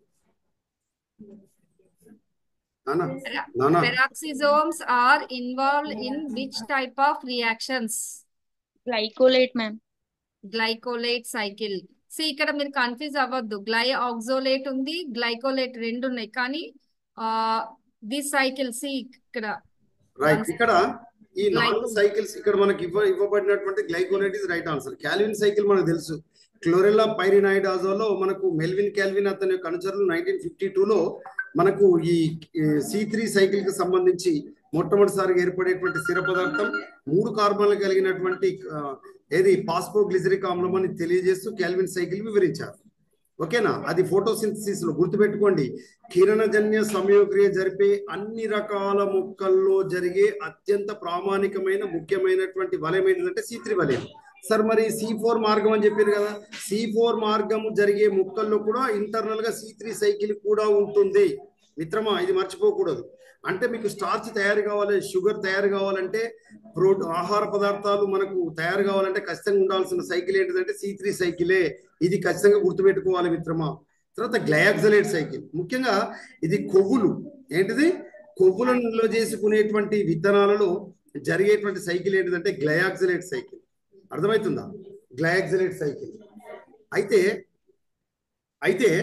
నానా నానా peroxisomes are involved in which type of reactions? Glycolate, ma'am. Glycolate cycle C ఇక్కడ మీరు కన్ఫ్యూజ్ అవ్వద్దు గ్లై ఆక్సోలేట్ ఉంది గ్లైకోలేట్ రెండు ఉన్నాయి కానీ ఆ దిస్ సైకిల్ సి ఇక్కడ రైట్ ఇక్కడ ఈ నాలుగు సైకిల్స్ ఇక్కడ మనకి ఇవ్వ ఇవ్వబడినటువంటి glycolate is right answer Calvin cycle మనకు తెలుసు క్లోరెల్లా పైరినైడాజోలో మనకు మెల్విన్ క్యాల్విన్ అతని యొక్క అనుచరులు నైన్టీన్ ఫిఫ్టీ టూలో మనకు ఈ సి త్రీ సైకిల్ కి సంబంధించి మొట్టమొదటిసారిగా ఏర్పడేటువంటి స్థిర పదార్థం మూడు కార్బన్లు కలిగినటువంటి ఆ, ఏది పాస్పోగ్లిజరిక్ ఆమ్లం అని తెలియజేస్తూ క్యాల్విన్ సైకిల్ వివరించారు ఓకేనా అది ఫోటోసింథసిస్ లో గుర్తుపెట్టుకోండి కిరణజన్య సంయోక్రియ జరిపే అన్ని రకాల మొక్కల్లో జరిగే అత్యంత ప్రామాణికమైన ముఖ్యమైనటువంటి వలయం ఏంటంటే సి త్రీ వలయం సార్ మరి సి ఫోర్ మార్గం అని చెప్పారు కదా సి ఫోర్ మార్గము జరిగే మొక్కల్లో కూడా ఇంటర్నల్ గా సి త్రీ సైకిల్ కూడా ఉంటుంది మిత్రమా ఇది మర్చిపోకూడదు అంటే మీకు స్టార్చ్ తయారు కావాలి షుగర్ తయారు కావాలంటే ప్రో ఆహార పదార్థాలు మనకు తయారు కావాలంటే ఖచ్చితంగా ఉండాల్సిన సైకిల్ ఏంటిదంటే సి త్రీ సైకిలే ఇది ఖచ్చితంగా గుర్తుపెట్టుకోవాలి మిత్రమా తర్వాత గ్లయాక్సలేట్ సైకిల్ ముఖ్యంగా ఇది కొవ్వులు ఏంటిది కొవ్వులలో చేసుకునేటువంటి విత్తనాలలో జరిగేటువంటి సైకిల్ ఏంటిదంటే గ్లయాక్సలేట్ సైకిల్ అర్థమవుతుందా గ్లయాక్సలేట్ సైకిల్ అయితే అయితే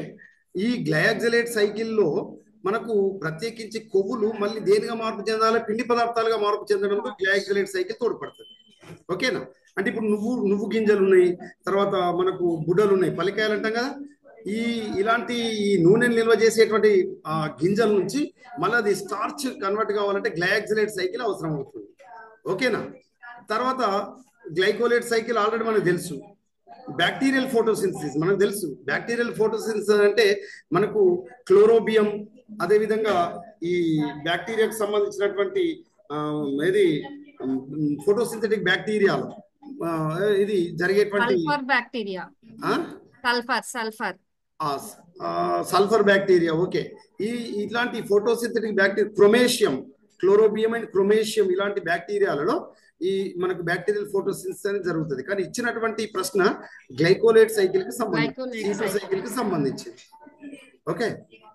ఈ గ్లయాక్సిలేట్ సైకిల్లో మనకు ప్రత్యేకించి కొవ్వులు మళ్ళీ దేనిగా మార్పు చెందాలి పిండి పదార్థాలుగా మార్పు చెందడంలో గ్లయాక్సిలేట్ సైకిల్ తోడ్పడుతుంది ఓకేనా అంటే ఇప్పుడు నువ్వు నువ్వు గింజలు ఉన్నాయి తర్వాత మనకు బుడ్డలు ఉన్నాయి పలికాయలు అంటాం కదా ఈ ఇలాంటి ఈ నూనెను నిల్వ చేసేటువంటి ఆ గింజల నుంచి మళ్ళీ అది స్టార్చ్ కన్వర్ట్ కావాలంటే గ్లయాక్సిలేట్ సైకిల్ అవసరం అవుతుంది ఓకేనా తర్వాత గ్లైకోలేట్ సైకిల్ ఆల్రెడీ మనకు తెలుసు బ్యాక్టీరియల్ ఫోటోసింథసిస్ మనకు తెలుసు బ్యాక్టీరియల్ ఫోటోసింథసిస్ అంటే మనకు క్లోరోబియం అదేవిధంగా ఈ బ్యాక్టీరియాకు సంబంధించినటువంటి ఆ, ఏది ఫోటోసింథటిక్ బ్యాక్టీరియాలు ఆ, ఇది జరిగేటువంటి సల్ఫర్ బ్యాక్టీరియా ఆ? Sulphur sulphur sulphur bacteria okay ఈ ఇట్లాంటి photosynthetic bacteria Chromatium Chlorobium and Chromatium ఇలాంటి బ్యాక్టీరియాలలో ఈ మనకు బ్యాక్టీరియల్ ఫోటోసింథసిస్ అనేది జరుగుతుంది కానీ ఇచ్చినటువంటి ఈ ప్రశ్న గ్లైకోలేట్ సైకిల్ కి సంబంధించి Glycolate cycle. సైకిల్ కి సంబంధించింది okay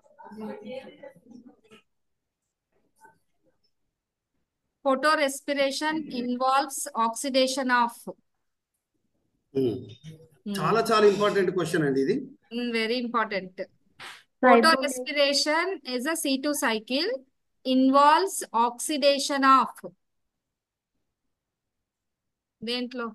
photo respiration involves oxidation of um. చాలా చాలా ఇంపార్టెంట్ క్వశ్చన్ అండి ఇది very important photo Ribo- respiration is a C two cycle involves oxidation of దేంట్లో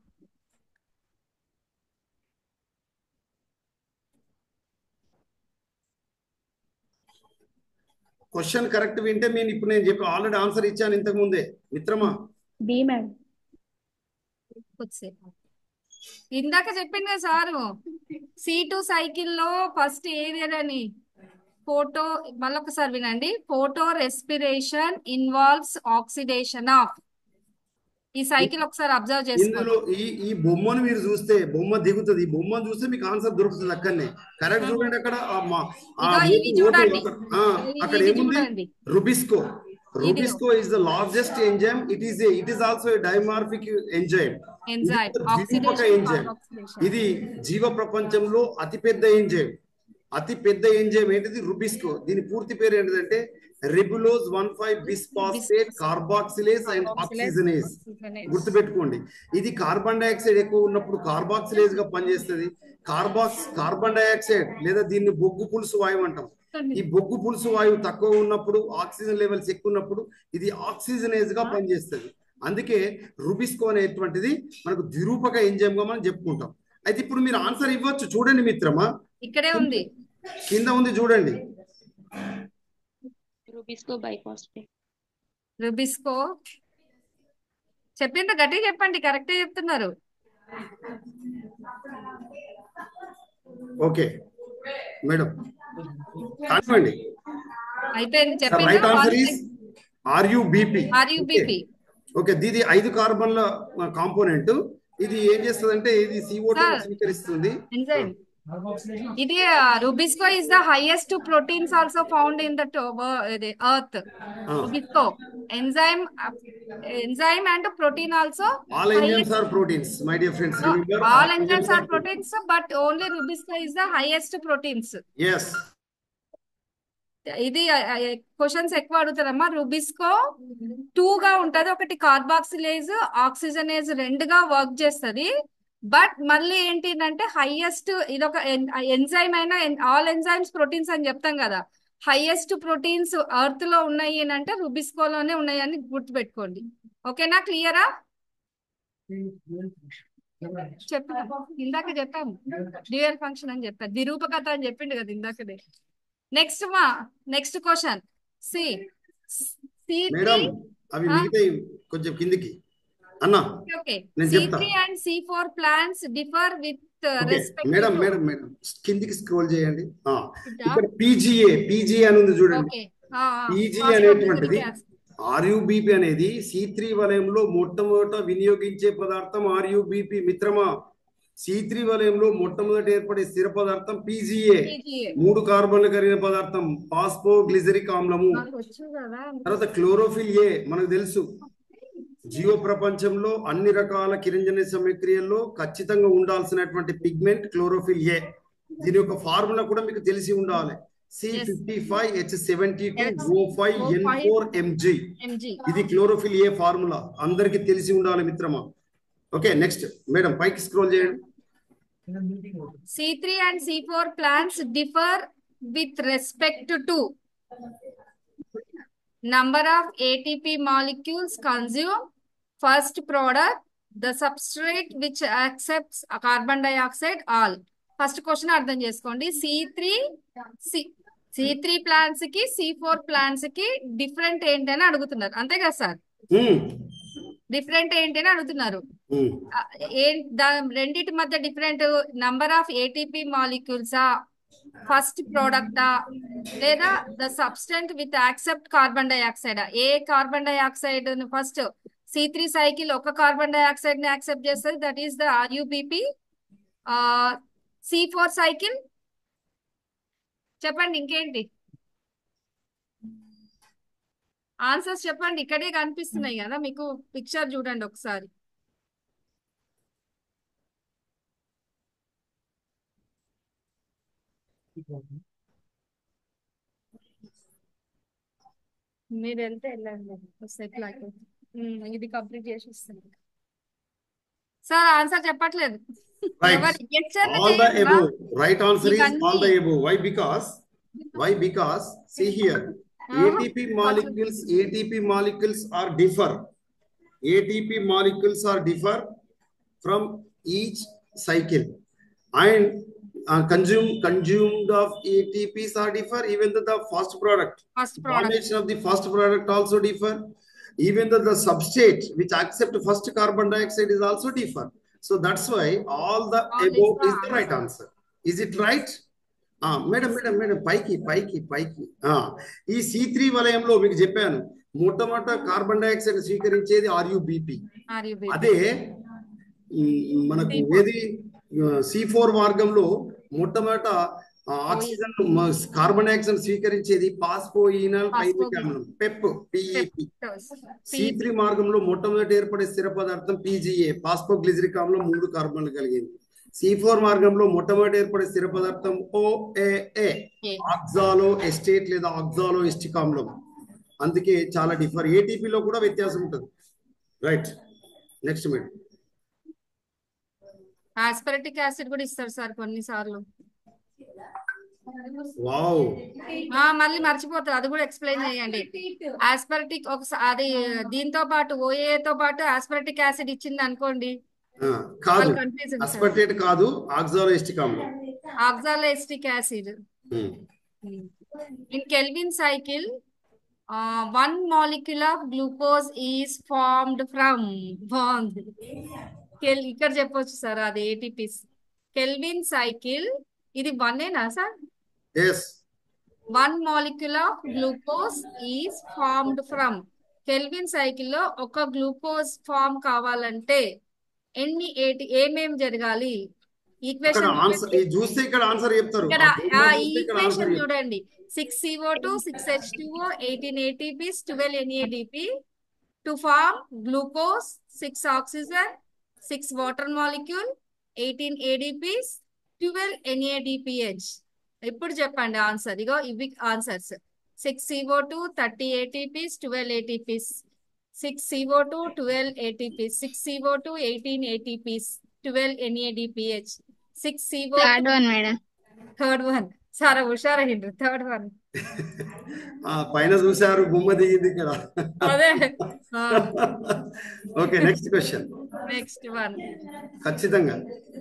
క్వశ్చన్ కరెక్ట్ వింటే నేను ఇప్పుడు నేను చెప్పి ఆల్రెడీ ఆన్సర్ ఇచ్చాను ఇంతకు ముందే మిత్రమా బి మేడం కొద్దిసేపు ఇందాక చెప్పింది కదా సారు సి టూ సైకిల్లో ఫస్ట్ ఏది అని ఫోటో మళ్ళొకసారి వినండి photo respiration involves oxidation of ఈ సైకిల్ ఒకసారి అబ్జర్వ్ చేసుకోండి ఇందులో ఈ ఈ బొమ్మను మీరు చూస్తే బొమ్మ దిగుతుంది ఈ బొమ్మను చూస్తే మీకు ఆన్సర్ దొరుకుతుంది అక్కడనే కరెక్ట్ చూడండి అక్కడ ఆ మా- ఆ ఇగో ఇది ఓటు- చూడండి. ఓటు అక్కడ- ఆ, ఇది- అక్కడ ఇది ఏముంది చూడండి. Rubisco rubisco is the largest enzyme it is it is also dimorphic enzyme enzyme ద్వీపక ఆక్సిడేషన్ ఎంజైమ్ ఇది జీవ ప్రపంచంలో అతిపెద్ద ఎంజైమ్ అతి పెద్ద ఎంజైమ్ ఏంటిది రుబిస్కో దీని పూర్తి పేరు ఏంటిదంటే ribulose one five bisphosphate carboxylase and oxygenase గుర్తుపెట్టుకోండి ఇది కార్బన్ డైఆక్సైడ్ ఎక్కువ ఉన్నప్పుడు కార్బాక్సిలేజ్ గా పనిచేస్తుంది కార్బాక్స్ కార్బన్ డైఆక్సైడ్ లేదా దీన్ని బొగ్గు పులుసు వాయువు అంటాం ఈ బొగ్గు పులుసు వాయువు తక్కువ ఉన్నప్పుడు ఆక్సిజన్ లెవెల్స్ ఎక్కువ ఉన్నప్పుడు ఇది ఆక్సిజనేజ్ గా పనిచేస్తుంది అందుకే రుబిస్కో అనేటువంటిది మనకు ద్విరూపక ఎంజైమ్ గా మనం చెప్పుకుంటాం అయితే ఇప్పుడు మీరు ఆన్సర్ ఇవ్వచ్చు చూడండి మిత్రమా ఇక్కడే ఉంది కింద ఉంది చూడండి రూబిస్కో బైఫాస్ఫేట్ రుబిస్కో చెప్పిండ్రు గట్టిగా చెప్పండి కరెక్టే చెప్తున్నారు ఓకే మేడం కానివ్వండి అయిపోయింది రైట్ చెప్పిండ్రు answer is RuBP RuBP okay దీది ఐదు కార్బన్ల కాంపోనెంట్ ఇది ఏం చేస్తుందంటే ఇది CO2 Sir. స్వీకరిస్తుంది ఎంజైమ్ ఇది rubisco is the highest proteins also found in the ఇది earth Ah. Rubisco enzyme enzyme and protein also all enzymes are proteins my dear friends remember all enzymes are proteins but only rubisco is the highest proteins yes ఇది questions ఎక్కువ అడుగుతారమ్మా rubisco two గా ఉంటది ఒకటి carboxylase oxygenase రెండుగా work చేస్తది but మళ్ళీ ఏంటి అంటే హైయెస్ట్ ఇది ఒక ఎంజైమ్ అయినా ఆల్ ఎంజైమ్స్ ప్రోటీన్స్ అని చెప్తాం కదా హైయెస్ట్ ప్రోటీన్స్ ఎర్త్ లో ఉన్నాయి అని అంటే రుబిస్కోలోనే ఉన్నాయి అని గుర్తుపెట్టుకోండి ఓకేనా క్లియరా చెప్పిన ఇందాక చెప్పాము డ్యూయల్ ఫంక్షన్ అని చెప్పాను దిరూపకథ అని చెప్పిండు కదా ఇందాకనే నెక్స్ట్ మా next question C C madam అవి మిగతాయి కొంచెం కిందికి అన్నా ఓకే నేను సి చెప్తా. Three and C four plants differ with okay respect madam madam madam కిందికి స్క్రోల్ చేయండి ఆ, ఇక్కడ పీజీఏ పీజీఏ అని ఉంది చూడండి ఓకే పీజీ అనేటువంటిది ఆర్యుబిపి అనేది సి త్రీ వలయంలో మొట్టమొదట వినియోగించే పదార్థం ఆర్యుబిపి మిత్రమా సి త్రీ వలయంలో మొట్టమొదట ఏర్పడే స్థిర పదార్థం పీజీఏ మూడు కార్బన్లు కలిగిన పదార్థం పాస్పో గ్లిజరిక్ ఆమ్లము వచ్చు కదా తర్వాత క్లోరోఫిల్ ఏ మనకు తెలుసు జీవ ప్రపంచంలో అన్ని రకాల కిరంజన సమక్రియల్లో ఖచ్చితంగా ఉండాల్సినటువంటి పిగ్మెంట్ క్లోరోఫిల్ ఏ దీని యొక్క ఫార్ములా కూడా మీకు తెలిసి ఉండాలి C fifty five H seventy two O five N four Mg Mg ఇది క్లోరోఫిల్ ఏ ఫార్ములా అందరికి తెలిసి ఉండాలి మిత్రమా ఓకే నెక్స్ట్ మేడం పైకి స్క్రోల్ చేయండి C three and C four plants differ with respect to number of ATP molecules consumed, first product, the substrate which accepts a carbon dioxide, all. First question అర్థం చేసుకోండి C three C C three plants కి C four plants కి different ఏంటి అని అడుగుతున్నారు అంతే కదా sir ఉమ్, different ఏంటి అని అడుగుతున్నారు ఉమ్. ఆ, ఏ దా- రెండిటి మధ్య డిఫరెంట్ నంబర్ ఆఫ్ ఏటీపీ మాలిక్యూల్సా ఫస్ట్ ప్రోడక్టా లేదా the substrate with accept carbon dioxide a carbon dioxide first C three cycle ఒక కార్బన్ డైఆక్సైడ్ ని యాక్సెప్ట్ చేస్తుంది that is the RuBP C four cycle చెప్పండి ఇంకేంటి ఆన్సర్స్ చెప్పండి ఇక్కడే కనిపిస్తున్నాయి కదా మీకు పిక్చర్ చూడండి ఒకసారి మీరు వెళ్తే వెళ్ళండి సెటిల్ అయిపోతుంది ఉమ్, ఇది కంప్లీట్ చేసి ఇస్తాను సార్ ఆన్సర్ చెప్పట్లేదు Right. ఎవరు gesture All the above. Right answer is ఇవన్నీ- all the above. Why? Because, why? Because, see here, ATP molecules, ATP molecules are differ. ATP molecules are differ from each cycle. And uh, consume, consumed of ATPs are differ, even though the first product. First product Formation of the first product also differ. Even though the substrate which accept first carbon dioxide is also differ. So that's why all the All is above the is the right answer. Is it right? ఆ, madam madam madam పైకి పైకి పైకి ఆ, ఈ C three వలయంలో మీకు చెప్పాను మొట్టమొదట కార్బన్ డైఆక్సైడ్ స్వీకరించేది ఆర్యుబిపి ఆర్యూబి అదే ఉమ్, మనకు C4. ఏది సి ఫోర్ మార్గంలో మొట్టమొదట ఆ, ఆక్సిజన్ మ- కార్బన్ డైఆక్సైడ్ స్వీకరించేది పాస్పోయినల్ పైరిక్ ఆమ్లం పెప్ పిఈపి సి త్రీ మార్గంలో మొట్టమొదటి ఏర్పడే స్థిర పదార్థం పీజీఏ పాస్పోగ్లిజరిక్ ఆమ్లం మూడు కార్బన్లు కలిగింది సి ఫోర్ మార్గంలో మొట్టమొదటి ఏర్పడే స్థిర పదార్థం ఓఏఏ ఆక్సాలో ఎస్టేట్ లేదా ఆక్సాలో ఎస్టిక్ ఆమ్లం అందుకే చాలా డిఫర్ ఏటీపీలో కూడా వ్యత్యాసం ఉంటుంది right next madam aspartic acid కూడా ఇస్తారు సార్ కొన్నిసార్లు వావ్ ఆ, మళ్ళీ మర్చిపోతారు అది కూడా ఎక్స్ప్లెయిన్ చేయండి ఆస్పరెటిక్ ఒకసారి అది దీంతో పాటు OAA తో పాటు ఆస్పరెటిక్ యాసిడ్ ఇచ్చింది అనుకోండి ఆ, కాదు వాళ్ళు కన్ఫ్యూజ్ అస్పర్టేట్ కాదు ఆక్సాలో ఎస్టిక్ ఆమ్లం oxaloacetic acid um. In Kelvin cycle, uh, one molecule of glucose is formed from bond. కెల్ ఇక్కడ చెప్పొచ్చు సార్ అది ఏటీపీస్ కెల్విన్ సైకిల్ ఇది వన్నేనా sir yes one molecule of glucose is formed from Kelvin cycle లో ఒక glucose form కావాలంటే ఎన్ని ఏటి ఏమేం జరగాలి ఇక్కడ ఈక్వేషన్ ఆన్సర్ ఇది చూస్తే ఇక్కడ ఆన్సర్ చెప్తారు ఇక్కడ ఆ బొమ్మ ఆ చూస్తే ఇక్కడ ఆన్సర్ ఈక్వేషన్ చెప్తారు. చూడండి six CO two six H two O eighteen ATPs twelve NADP to form glucose six oxygen six water molecule eighteen ADPs twelve NADPH ఇప్పుడు చెప్పండి ఆన్సర్ ఇగో ఇవి answers six CO two thirty ATPs twelve ATPs six CO two twelve ATPs six CO two eighteen ATPs twelve NADPH six CO third one madam third one చాలా హుషారైండ్రు third one ఆ, పైన చూశారు బొమ్మ దిగింది ఇక్కడ అదే okay next question next one ఖచ్చితంగా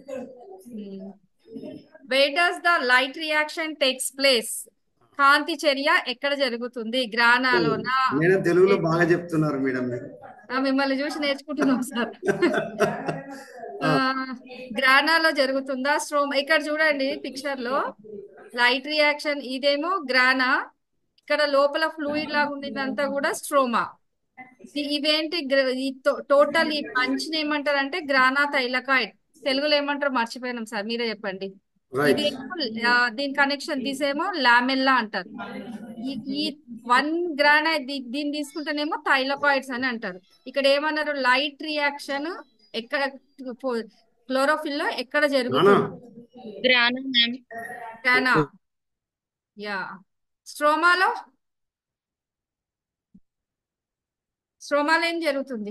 where does the light reaction takes place కాంతి చర్య ఎక్కడ జరుగుతుంది గ్రానాలోనా మేడం తెలుగులో బాగా చెప్తున్నారు మేడం మీరు ఆ, మిమ్మల్ని చూసి నేర్చుకుంటున్నాం సార్ ఆ, గ్రానాలో జరుగుతుందా స్ట్రోమ్ ఇక్కడ చూడండి పిక్చర్ లో లైట్ రియాక్షన్ ఇదేమో గ్రానా ఇక్కడ లోపల ఫ్లూయిడ్ లాగా ఉండేదంతా కూడా స్ట్రోమా ఇ- ఇవేంటి గ్ర- ఈ టోటల్ ఈ పంచిని ఏమంటారు అంటే గ్రానా తైలకాయిడ్ తెలుగులో ఏమంటారు మర్చిపోయినాం సార్ మీరే చెప్పండి రైట్ ఇదేమో ఆ, దీని కనెక్షన్ తీసేమో లామెల్లా అంటారు ఈ ఈ వన్ గ్రానా దీన్ని తీసుకుంటేనేమో థైలకాయిడ్స్ అని అంటారు ఇక్కడ ఏమన్నారు లైట్ రియాక్షన్ ఎక్కడ క్లోరోఫిల్ లో ఎక్కడ నానా జరుగుతుంది గ్రానా మ్యామ్ గ్రానా యా స్ట్రోమాలో స్ట్రోమాలో ఏం జరుగుతుంది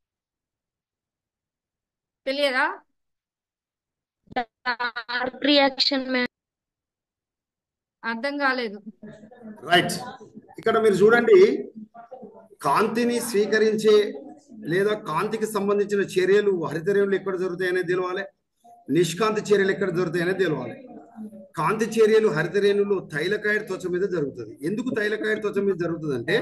తెలియదా డార్క్ రియాక్షన్ మ్యామ్ అర్థం కాలేదు రైట్ ఇక్కడ మీరు చూడండి కాంతిని స్వీకరించే లేదా కాంతికి సంబంధించిన చర్యలు హరితరేణులు ఎక్కడ జరుగుతాయనేది తెలవాలి నిష్కాంతి చర్యలు ఎక్కడ జరుగుతాయనేది తెలవాలి కాంతి చర్యలు హరితరేణులు తైలకాయడ్ త్వచం మీద జరుగుతుంది ఎందుకు తైలకాయడ్ త్వచం మీద జరుగుతుంది అంటే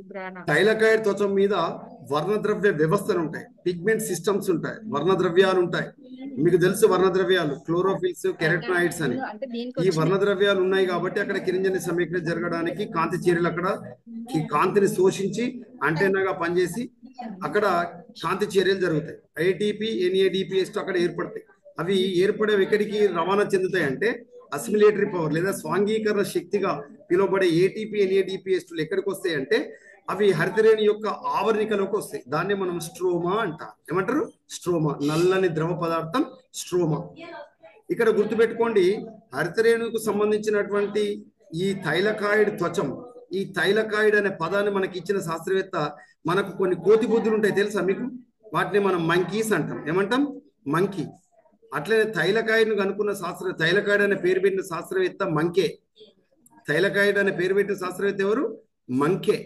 తైలకాయడ్ త్వచం మీద వర్ణద్రవ్య వ్యవస్థలు ఉంటాయి పిగ్మెంట్ సిస్టమ్స్ ఉంటాయి వర్ణద్రవ్యాలు ఉంటాయి మీకు తెలుసు వర్ణద్రవ్యాలు క్లోరోఫిల్స్ కెరటనాయిడ్స్ అని అంటే దీనికి ఈ వర్ణద్రవ్యాలు ఉన్నాయి కాబట్టి అక్కడ కిరింజని సమీకరణ జరగడానికి కాంతి చర్యలు అక్కడ ఈ కాంతిని శోషించి అంటెన్నాగా పనిచేసి అక్కడ కాంతి చర్యలు జరుగుతాయి ఐటీపీ ఎన్ఏడిపిఎస్ అక్కడ ఏర్పడతాయి అవి ఏర్పడేవి ఎక్కడికి రవాణా చెందుతాయి అంటే అసిమిలేటరీ పవర్ లేదా స్వాంగీకరణ శక్తిగా పిలువబడే ఏటీపీ ఎన్ఏడిపిఎస్ ఎక్కడికి వస్తాయి అంటే అవి హరితరేణి యొక్క ఆవరణికలోకి వస్తాయి దాన్ని మనం స్ట్రోమా అంటారు ఏమంటారు స్ట్రోమా నల్లని ద్రవ పదార్థం స్ట్రోమా ఇక్కడ గుర్తుపెట్టుకోండి హరితరేణుకు సంబంధించినటువంటి ఈ థైలకాయిడ్ త్వచం ఈ థైలకాయిడ్ అనే పదాన్ని మనకి ఇచ్చిన శాస్త్రవేత్త మనకు కొన్ని కోతి బుద్ధులు ఉంటాయి తెలుసా మీకు వాటిని మనం మంకీస్ అంటాం ఏమంటాం మంకీ అట్లనే థైలకాయిడ్ను కనుక్కున్న శాస్త్ర థైలకాయిడ్ అనే పేరు పెట్టిన శాస్త్రవేత్త మంకే థైలకాయిడ్ అనే పేరు పెట్టిన శాస్త్రవేత్త ఎవరు మంకే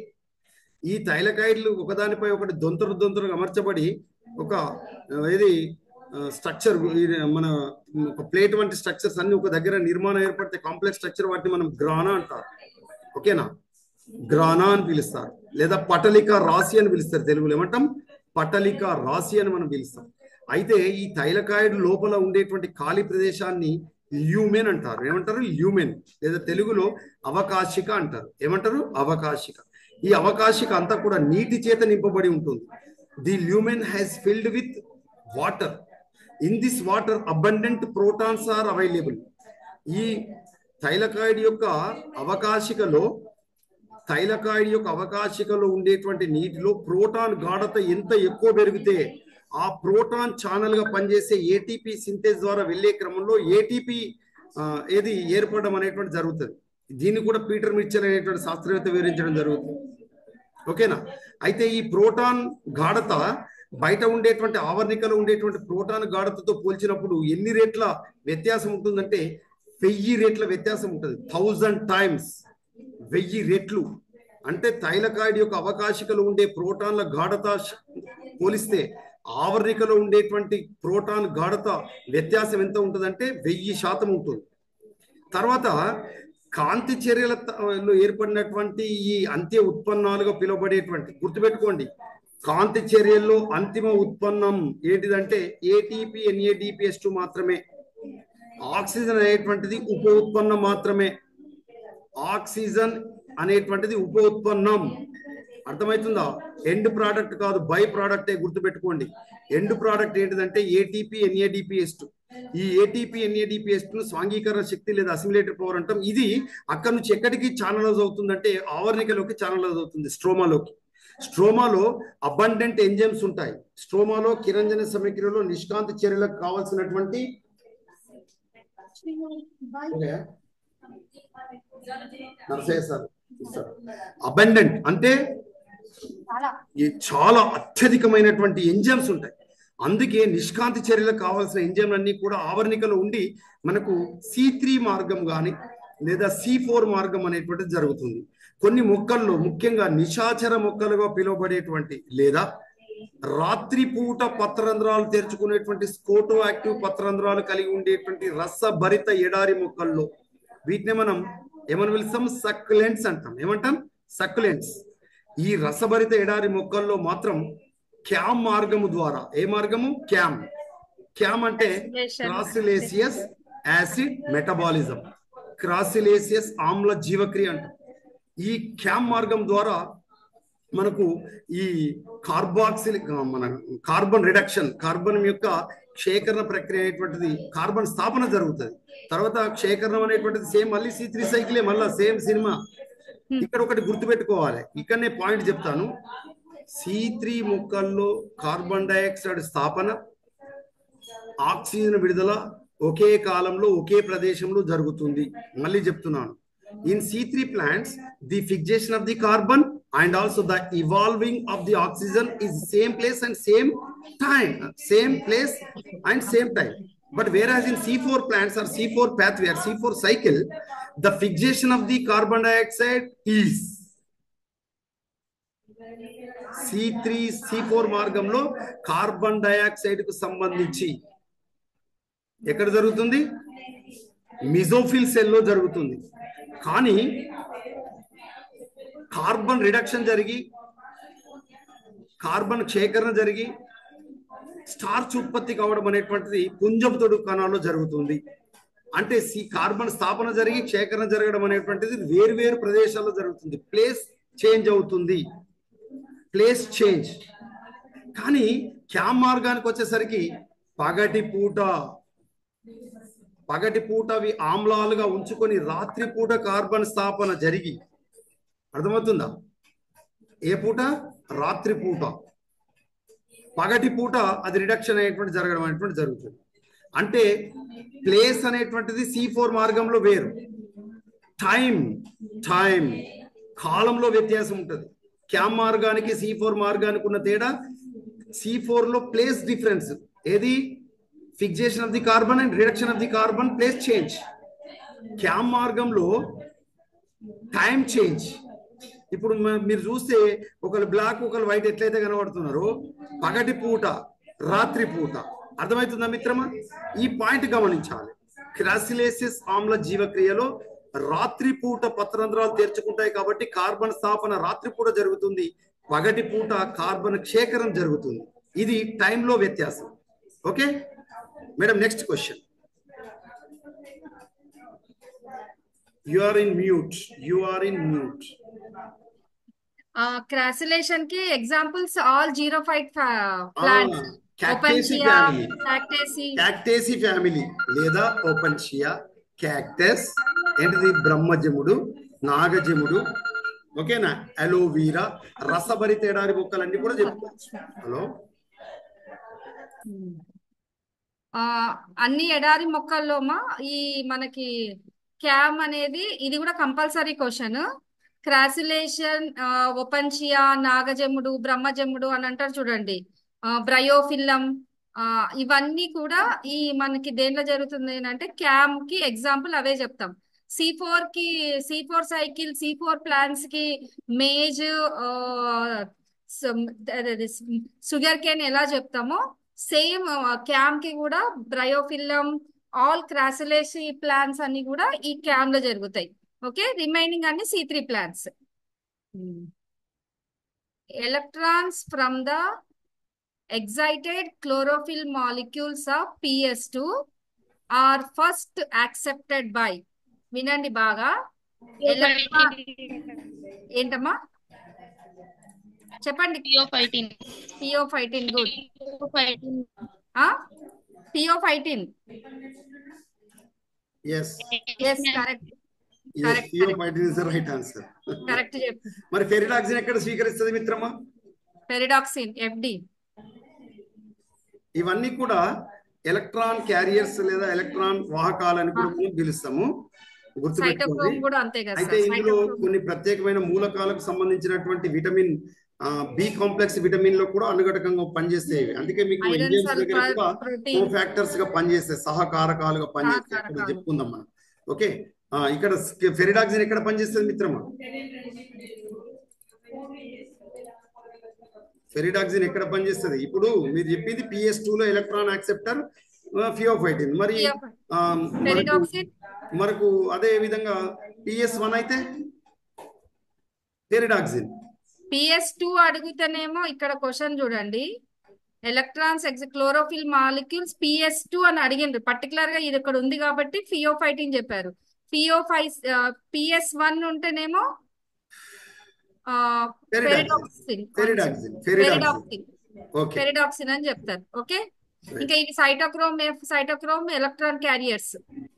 ఈ థైలకాయిడ్లు ఒకదానిపై ఒకటి దొంతరు దొంతరు అమర్చబడి ఒక ఆ, ఏది స్ట్రక్చర్ మన ఒక ప్లేట్ వంటి స్ట్రక్చర్స్ అన్ని ఒక దగ్గర నిర్మాణం ఏర్పడితే కాంప్లెక్స్ స్ట్రక్చర్ వాటిని మనం గ్రానా అంటారు ఓకేనా గ్రానా అని పిలుస్తారు లేదా పటలిక రాశి అని పిలుస్తారు తెలుగులో ఏమంటాం పటలిక రాశి అని మనం పిలుస్తాం అయితే ఈ థైలకాయిడ్ లోపల ఉండేటువంటి ఖాళీ ప్రదేశాన్ని ల్యూమెన్ అంటారు ఏమంటారు ల్యూమెన్ లేదా తెలుగులో అవకాశిక అంటారు ఏమంటారు అవకాశిక ఈ అవకాశిక అంతా కూడా నీటి చేత నింపబడి ఉంటుంది the lumen has filled with water in this water abundant protons are available ఈ థైలకాయిడ్ యొక్క అవకాశికలో థైలకాయిడ్ యొక్క అవకాశికలో ఉండేటువంటి నీటిలో ప్రోటాన్ గాఢత ఎంత ఎక్కువ పెరిగితే ఆ ప్రోటాన్ ఛానల్ గా పనిచేసే ఏటీపీ సింథేజ్ ద్వారా వెళ్లే క్రమంలో ఏటీపీ ఏది ఏర్పడడం అనేటువంటి జరుగుతుంది దీన్ని కూడా పీటర్ మిర్చల్ అనేటువంటి శాస్త్రవేత్త వివరించడం జరుగుతుంది ఓకేనా అయితే ఈ ప్రోటాన్ గాఢత బయట ఉండేటువంటి ఆవరణికలో ఉండేటువంటి ప్రోటాన్ గాఢతతో పోల్చినప్పుడు ఎన్ని రేట్ల వ్యత్యాసం ఉంటుందంటే వెయ్యి రేట్ల వ్యత్యాసం ఉంటుంది థౌజండ్ టైమ్స్ వెయ్యి రెట్లు అంటే తైలకాయిడ్ యొక్క అవకాశికలో ఉండే ప్రోటాన్ల గాఢత శ- పోలిస్తే ఆవరణికలో ఉండేటువంటి ప్రోటాన్ గాఢత వ్యత్యాసం ఎంత ఉంటుందంటే వెయ్యి శాతం ఉంటుంది తర్వాత కాంతి చర్యల త- లో ఏర్పడినటువంటి ఈ అంత్య ఉత్పన్నాలుగా పిలువబడేటువంటి గుర్తుపెట్టుకోండి కాంతి చర్యల్లో అంతిమ ఉత్పన్నం ఏంటిదంటే ఏటీపీ ఎన్ఏడిపిఎస్ టూ మాత్రమే ఆక్సిజన్ అనేటువంటిది ఉప ఉత్పన్నం మాత్రమే ఆక్సిజన్ అనేటువంటిది ఉప ఉత్పన్నం అర్థమవుతుందా ఎండ్ ప్రోడక్ట్ కాదు బై ప్రోడక్టే గుర్తుపెట్టుకోండి ఎండ్ ప్రోడక్ట్ ఏంటిదంటే ఏటీపీ ఎన్ఏడిపిఎస్ టూ ఈ ఏటీపీ ఎన్ఏడిపిఎస్ ను స్వాంగీకరణ శక్తి లేదా అసిమిలేటెడ్ పవర్ అంటాం ఇది అక్కడ నుంచి ఎక్కడికి ఛానలైజ్ అవుతుందంటే ఆవరణికలోకి ఛానలైజ్ అవుతుంది స్ట్రోమాలోకి స్ట్రోమాలో అబండెంట్ ఎంజైమ్స్ ఉంటాయి స్ట్రోమాలో కిరంజన సమీకరణలో నిష్కాంతి చర్యలకు కావాల్సినటువంటి ఓకే. నరసయ్య సార్ ఇస్తారు అబండెంట్ అంటే ఈ చాలా అత్యధికమైనటువంటి ఎంజైమ్స్ ఉంటాయి అందుకే నిష్కాంతి చర్యలకు కావాల్సిన ఎంజైమ్ అన్ని కూడా ఆవరణికలో ఉండి మనకు సి త్రీ మార్గం కానీ లేదా సి ఫోర్ మార్గం అనేటువంటిది జరుగుతుంది కొన్ని మొక్కల్లో ముఖ్యంగా నిశాచర మొక్కలుగా పిలువబడేటువంటి లేదా రాత్రిపూట పత్రరంధ్రాలు తెరుచుకునేటువంటి స్కోటో యాక్టివ్ పత్రరంధ్రాలు కలిగి ఉండేటువంటి రసభరిత ఎడారి మొక్కల్లో వీటిని మనం ఏమని పిలుస్తాం సక్యులెంట్స్ అంటాం ఏమంటాం సక్యులెంట్స్ ఈ రసభరిత ఎడారి మొక్కల్లో మాత్రం క్యామ్ మార్గము ద్వారా ఏ మార్గము క్యామ్ క్యామ్ అంటే క్రాసిలేసియస్ యాసిడ్ మెటబాలిజం క్రాసిలేసియస్ ఆమ్ల జీవక్రియ అంటాం ఈ క్యామ్ మార్గం ద్వారా మనకు ఈ కార్బాక్సిల్ మన కార్బన్ రిడక్షన్ కార్బన్ యొక్క క్షేకరణ ప్రక్రియ అనేటువంటిది కార్బన్ స్థాపన జరుగుతుంది తర్వాత క్షేకరణం అనేటువంటిది సేమ్ మళ్ళీ సి త్రీ సైకిలే మళ్ళీ సేమ్ సినిమా ఇక్కడ ఒకటి గుర్తుపెట్టుకోవాలి ఇక్కడనే పాయింట్ చెప్తాను సి త్రీ మొక్కల్లో కార్బన్ డైఆక్సైడ్ స్థాపన ఆక్సిజన్ విడుదల ఒకే కాలంలో ఒకే ప్రదేశంలో జరుగుతుంది మళ్ళీ చెప్తున్నాను in C three plants the fixation of the carbon and also the evolving of the oxygen is same place and same time same place and same time But whereas in C4 plants or C4 pathway or C4 cycle, the fixation of the carbon dioxide is C three C four మార్గంలో carbon dioxide కు సంబంధించి ఎక్కడ జరుగుతుంది mesophyll cell లో జరుగుతుంది కానీ carbon reduction జరిగి carbon క్షేకరణ జరిగి స్టార్చ్ ఉత్పత్తి కావడం అనేటువంటిది పుంజపు తొడు కణాల్లో జరుగుతుంది అంటే సి కార్బన్ స్థాపన జరిగి క్షేకరణ జరగడం అనేటువంటిది వేరు ప్రదేశాల్లో జరుగుతుంది ప్లేస్ చేంజ్ అవుతుంది ప్లేస్ చేంజ్ కానీ క్యామ్ మార్గానికి వచ్చేసరికి పగటి పూట పగటి పూట అవి ఆమ్లాలుగా ఉంచుకొని రాత్రి పూట కార్బన్ స్థాపన జరిగి అర్థమవుతుందా ఏ పూట రాత్రి పూట పగటి పూట అది రిడక్షన్ అనేటువంటి జరగడం అనేటువంటి జరుగుతుంది అంటే ప్లేస్ అనేటువంటిది సి ఫోర్ మార్గంలో వేరు టైం టైం కాలంలో వ్యత్యాసం ఉంటుంది క్యామ్ మార్గానికి సి ఫోర్ మార్గానికి ఉన్న తేడా సి ఫోర్ లో ప్లేస్ డిఫరెన్స్ ఏది fixation of the carbon and reduction of the carbon place change CAM మార్గంలో టైం చేంజ్ ఇప్పుడు మ- మీరు చూస్తే ఒకరు బ్లాక్ ఒకరు వైట్ ఎట్లయితే కనబడుతున్నారో పగటి పూట రాత్రి పూట అర్థమవుతుందా మిత్రమా ఈ పాయింట్ గమనించాలి క్రాసిలేసిస్ ఆమ్ల జీవక్రియలో రాత్రి పూట పత్రంధ్రాలు తెరుచుకుంటాయి కాబట్టి కార్బన్ స్థాపన రాత్రి పూట జరుగుతుంది పగటి పూట కార్బన్ క్షేకరం జరుగుతుంది ఇది టైంలో వ్యత్యాసం okay madam next question you are in mute you are in mute crassulacean కి examples all xerophyte plants Cactaceae Opuntia family Cactaceae Cactaceae family లేదా ఓపెన్షియా క్యాక్టస్ ఏంటిది బ్రహ్మజముడు నాగజముడు ఓకేనా అలోవీరా రసభరిత ఎడారి మొక్కలన్నీ కూడా చెప్పుకోవచ్చు హలో ఆ అన్ని ఎడారి మొక్కల్లోమా ఈ మనకి క్యామ్ అనేది ఇది కూడా కంపల్సరీ క్వశ్చన్ క్రాసిలేషన్ ఓపెన్షియా నాగజముడు బ్రహ్మజముడు అని అంటారు చూడండి బ్రయోఫిల్లం ఇవన్నీ కూడా ఈ మనకి దేంట్లో జరుగుతుంది అంటే క్యామ్ కి ఎగ్జాంపుల్ అవే చెప్తాం సి ఫోర్ కి C four cycle C four plants కి మేజ్ షుగర్ కేన్ ఎలా చెప్తామో సేమ్ క్యామ్ కి కూడా బ్రయోఫిల్లం ఆల్ క్రాసిలేసి ప్లాంట్స్ అన్ని కూడా ఈ క్యామ్ లో జరుగుతాయి ఓకే రిమైనింగ్ అన్ని C three plants electrons from the excited chlorophyll molecules of PS2 are first accepted by వినండి బాగా ఎలక్ట్రాన్ ఏంటమ్మా చెప్పండి Theophytin. Pheophytin good Theophytin. Pheophytin yes yes correct yes Correct, pheophytin is the right answer correct చెప్పు మరి ferredoxin ఎక్కడ స్వీకరిస్తుంది మిత్రమా pyridoxine FD ఇవన్నీ కూడా ఎలక్ట్రాన్ క్యారియర్స్ లేదా ఎలక్ట్రాన్ వాహకాలని కూడా మనం పిలుస్తాము గుర్తుపెట్టుకోండి సైటోక్రోమ్ కూడా అంతే కదా అయితే సార్ ఇందులో సైటోక్రోమ్ కొన్ని ప్రత్యేకమైన మూలకాలకు సంబంధించినటువంటి విటమిన్ బి కాంప్లెక్స్ విటమిన్ లో కూడా అనుఘటకంగా పనిచేస్తాయి అందుకే మీకు ఐరన్ ఎంజైమ్స్ దగ్గర సల్ఫర్ కూడా ప్రోటీన్ ఫ్యాక్టర్స్ గా పనిచేస్తాయి సహకారకాలుగా పనిచేస్తాయి అక్కడ సహకారకాలు. చెప్పుకుందాం మనం ఓకే ఆ, ఇక్కడ ఫెరిడాక్సిన్ ఎక్కడ పనిచేస్తుంది మిత్రమా ఫెరిడాక్సిన్ ఎక్కడ పనిచేస్తుంది ఇప్పుడు మీరు చెప్పింది పిఎస్ టూ లో ఎలక్ట్రాన్ యాక్సెప్టర్ ఫియోఫైటిన్ మరి ఆ, మనకు పెరిడాక్సిన్ మనకు అదే విధంగా పిఎస్ వన్ అయితే ఫెరిడాక్సిన్ పిఎస్ టూ అడిగితేనేమో ఇక్కడ క్వశ్చన్ చూడండి electrons ex chlorophyll molecules PS two అని అడిగిండ్రు పర్టికులర్ గా ఇది ఇక్కడ ఉంది కాబట్టి ఫియోఫైటిన్ చెప్పారు ఫియోఫై పిఎస్ వన్ ఉంటేనేమో ferredoxin ferredoxin ferredoxin ferredoxin okay ferredoxin అని చెప్తారు ఓకే ఇంకా ఇవి cytochrome cytochrome electron carriers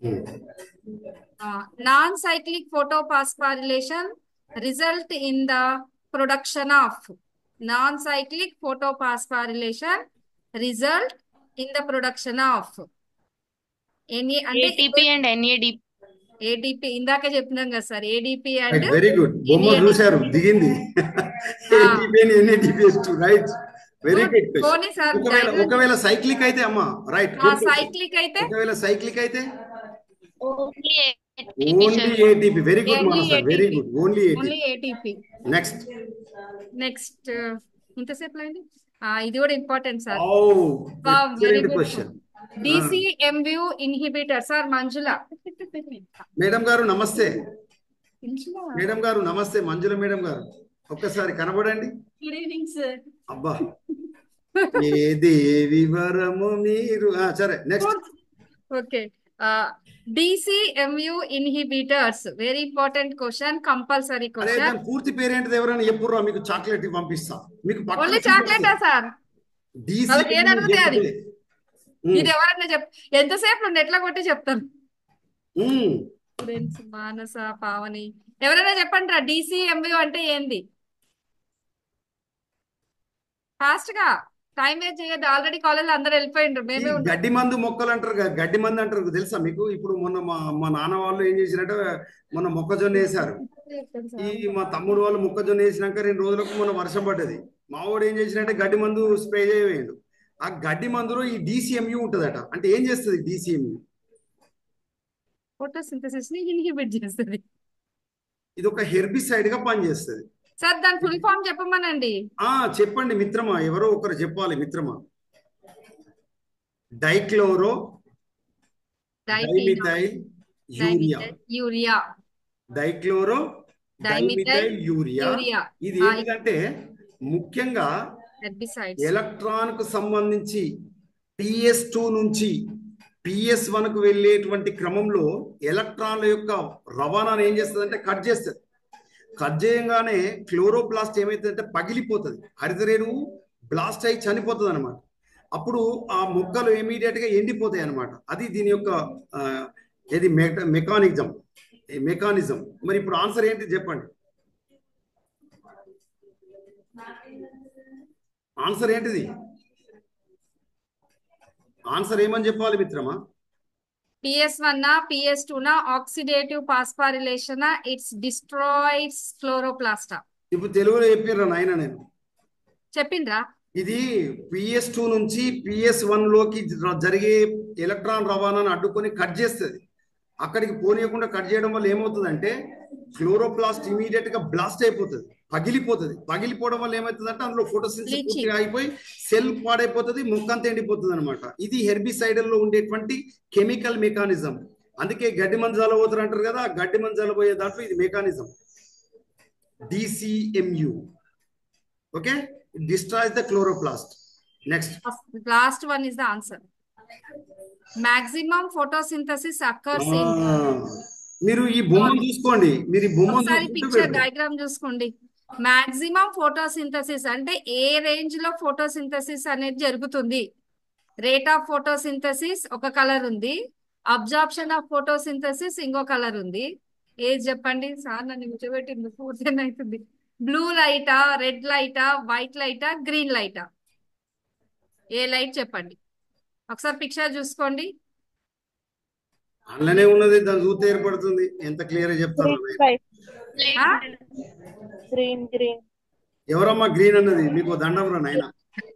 non cyclic photophosphorylation result in the production of non-cyclic photophosphorylation result in the production of ఎన్ని అంటే ATP and NADP. ఏడిపి ఇందాక చెప్పినాం కదా sir ADP and very good బొమ్మ NADP. చూశారు దిగింది ఆ. NADPS two right very good good పోనీ సార్ ఒకవేళ డైమండ్ ఒకవేళ సైక్లిక్ అయితే అమ్మా రైట్ ఆ సైక్లిక్ అయితే ఒకవేళ సైక్లిక్ అయితే only only ATP very good Only మాన sir very ATP. Good only ATP only ATP next next ఇంతసేపు అయింది ఆ, ఇది కూడా ఇంపార్టెంట్ సార్ ఓ very excellent good question DCMU inhibitor sir Manjula madam గారు నమస్తే మేడం గారు నమస్తే మంజుల మేడం గారు ఒక్కసారి కనబడండి గుడ్ ఈవినింగ్ సార్ అబ్బా ఏ దేవి వరము మీరు ఆ, సరే next okay DCMU inhibitors very important question compulsory అదే క్వశ్చన్ దాని పూర్తి పేరేంటిది ఎవరైనా ఎప్పుడు మీకు చాక్లెట్ పంపిస్తా మీకు పక్కన ఓన్లీ చూపిస్తా. చాక్లెటా సార్ DC వాళ్ళకి ఏది అడిగితే అది. ఉమ్, ఇది ఎవరన్నా చెప్ ఎంతసేపు నెట్ల కొట్టి చెప్తాను ఉమ్. స్టూడెంట్స్ మానస పావని ఎవరైనా చెప్పండి రా డిసిఎంయు అంటే ఏంది ఫాస్ట్ గా టైం వేస్ట్ చేయొద్దు ఆల్రెడీ కాలేజ్ అందరు వెళ్ళిపోయిండ్రు ఈ మేమే ఉంటాం గడ్డి మందు మొక్కలు అంటారు కదా, గడ్డి మందు అంటారు తెలుసా మీకు ఇప్పుడు మొన్న మా మా నాన్న వాళ్ళు ఏం చేసినట్టు మొన్న మొక్కజొన్న వేశారు ఈ మా తమ్ముడు వాళ్ళు మొక్కజొన్న వేసినాక రెండు రోజులకు మొన్న వర్షం పడ్డది మా వాడు ఏం చేసినట్టే గడ్డి మందు స్ప్రే చేయవేయండు ఆ గడ్డి మందులో ఈ డిసిఎంయు ఉంటదట అంటే ఏం చేస్తుంది డిసిఎంయు ఫోటోసింథసిస్ ని ఇన్హిబిట్ చేస్తుంది ఇది ఒక హెర్బిసైడ్ గా పనిచేస్తుంది సార్ దాని ఫుల్ ఫామ్ చెప్పమనండి ఆ చెప్పండి మిత్రమా ఎవరో ఒకరు చెప్పాలి మిత్రమా dichloro diphenol dimethyl urea dimethyl urea dichloro dimethyl dimethyl urea urea ఇది ఆ, ఏంటంటే ముఖ్యంగా హెర్బిసైడ్స్ ఎలక్ట్రాన్ కు సంబంధించి పిఎస్ టూ నుంచి పిఎస్ వన్ కు వెళ్ళేటువంటి క్రమంలో ఎలక్ట్రాన్ల యొక్క రవాణాను ఏం చేస్తుంది అంటే కట్ చేస్తుంది కట్ చేయగానే క్లోరోప్లాస్ట్ ఏమైతుందంటే పగిలిపోతుంది హరితరేణువు బ్లాస్ట్ అయి చనిపోతుంది అనమాట అప్పుడు ఆ మొక్కలు ఇమీడియట్ గా ఎండిపోతాయి అనమాట అది దీని యొక్క ఆ, ఏది మెకానిజం మెకానిజం మరి ఇప్పుడు ఆన్సర్ ఏంటి చెప్పండి ఆన్సర్ ఏంటిది ఆన్సర్ ఏమని చెప్పాలి మిత్రమా పిఎస్ వన్ పిఎస్ టూ నా ఆక్సిడేటివ్ పాస్పారిలేషన్ ఇట్స్ డిస్ట్రాయిడ్స్ క్లోరోప్లాస్టా ఇప్పుడు తెలుగులో చెప్పిర్రా నాయన నేను చెప్పిండ్రా ఇది పిఎస్ టూ నుంచి పిఎస్ వన్ లోకి జ- జరిగే ఎలక్ట్రాన్ రవాణాను అడ్డుకొని కట్ చేస్తుంది అక్కడికి పోనీయకుండా కట్ చేయడం వల్ల ఏమవుతుందంటే క్లోరోప్లాస్ట్ ఇమీడియట్ గా బ్లాస్ట్ అయిపోతుంది పగిలిపోతుంది పగిలిపోవడం వల్ల ఏమవుతుందంటే అందులో ఫోటోసిన్సిస్ Leaching. పూర్తిగా అయిపోయి సెల్ పాడైపోతుంది మొక్కంతా ఎండిపోతుంది అనమాట ఇది హెర్బిసైడల్ లో ఉండేటువంటి కెమికల్ మెకానిజం అందుకే గడ్డి మంజాల పోతారు అంటారు కదా ఆ గడ్డి మంజాల పోయే దాంట్లో ఇది mechanism DCMU okay destroys the chloroplast next last one is the answer maximum photosynthesis occurs in మీరు ఈ బొమ్మను చూసుకోండి మీరు ఈ బొమ్మను ఒకసారి చూసుకుంటూ పిక్చర్ పెట్టండి. డయాగ్రామ్ చూసుకోండి మాక్సిమం ఫోటోసింథసిస్ అంటే ఏ రేంజ్ లో ఫోటోసింథసిస్ అనేది జరుగుతుంది రేట్ ఆఫ్ ఫోటోసింథసిస్ ఒక కలర్ ఉంది అబ్జార్ప్షన్ ఆఫ్ ఫోటోసింథసిస్ ఇంకో కలర్ ఉంది ఏది చెప్పండి సార్ నన్ను కూర్చోబెట్టి పూర్తి అవుతుంది బ్లూ లైటా రెడ్ లైటా వైట్ లైటా గ్రీన్ లైటా ఏ లైట్ చెప్పండి ఒకసారి పిక్చర్ చూసుకోండి అందులోనే ఉన్నది దాన్ని చూస్తే ఏర్పడుతుంది ఎంత క్లియర్ చెప్తారు ఆ? గ్రీన్ గ్రీన్ ఎవరమ్మా గ్రీన్ అన్నది మీకు దండం రా నాయన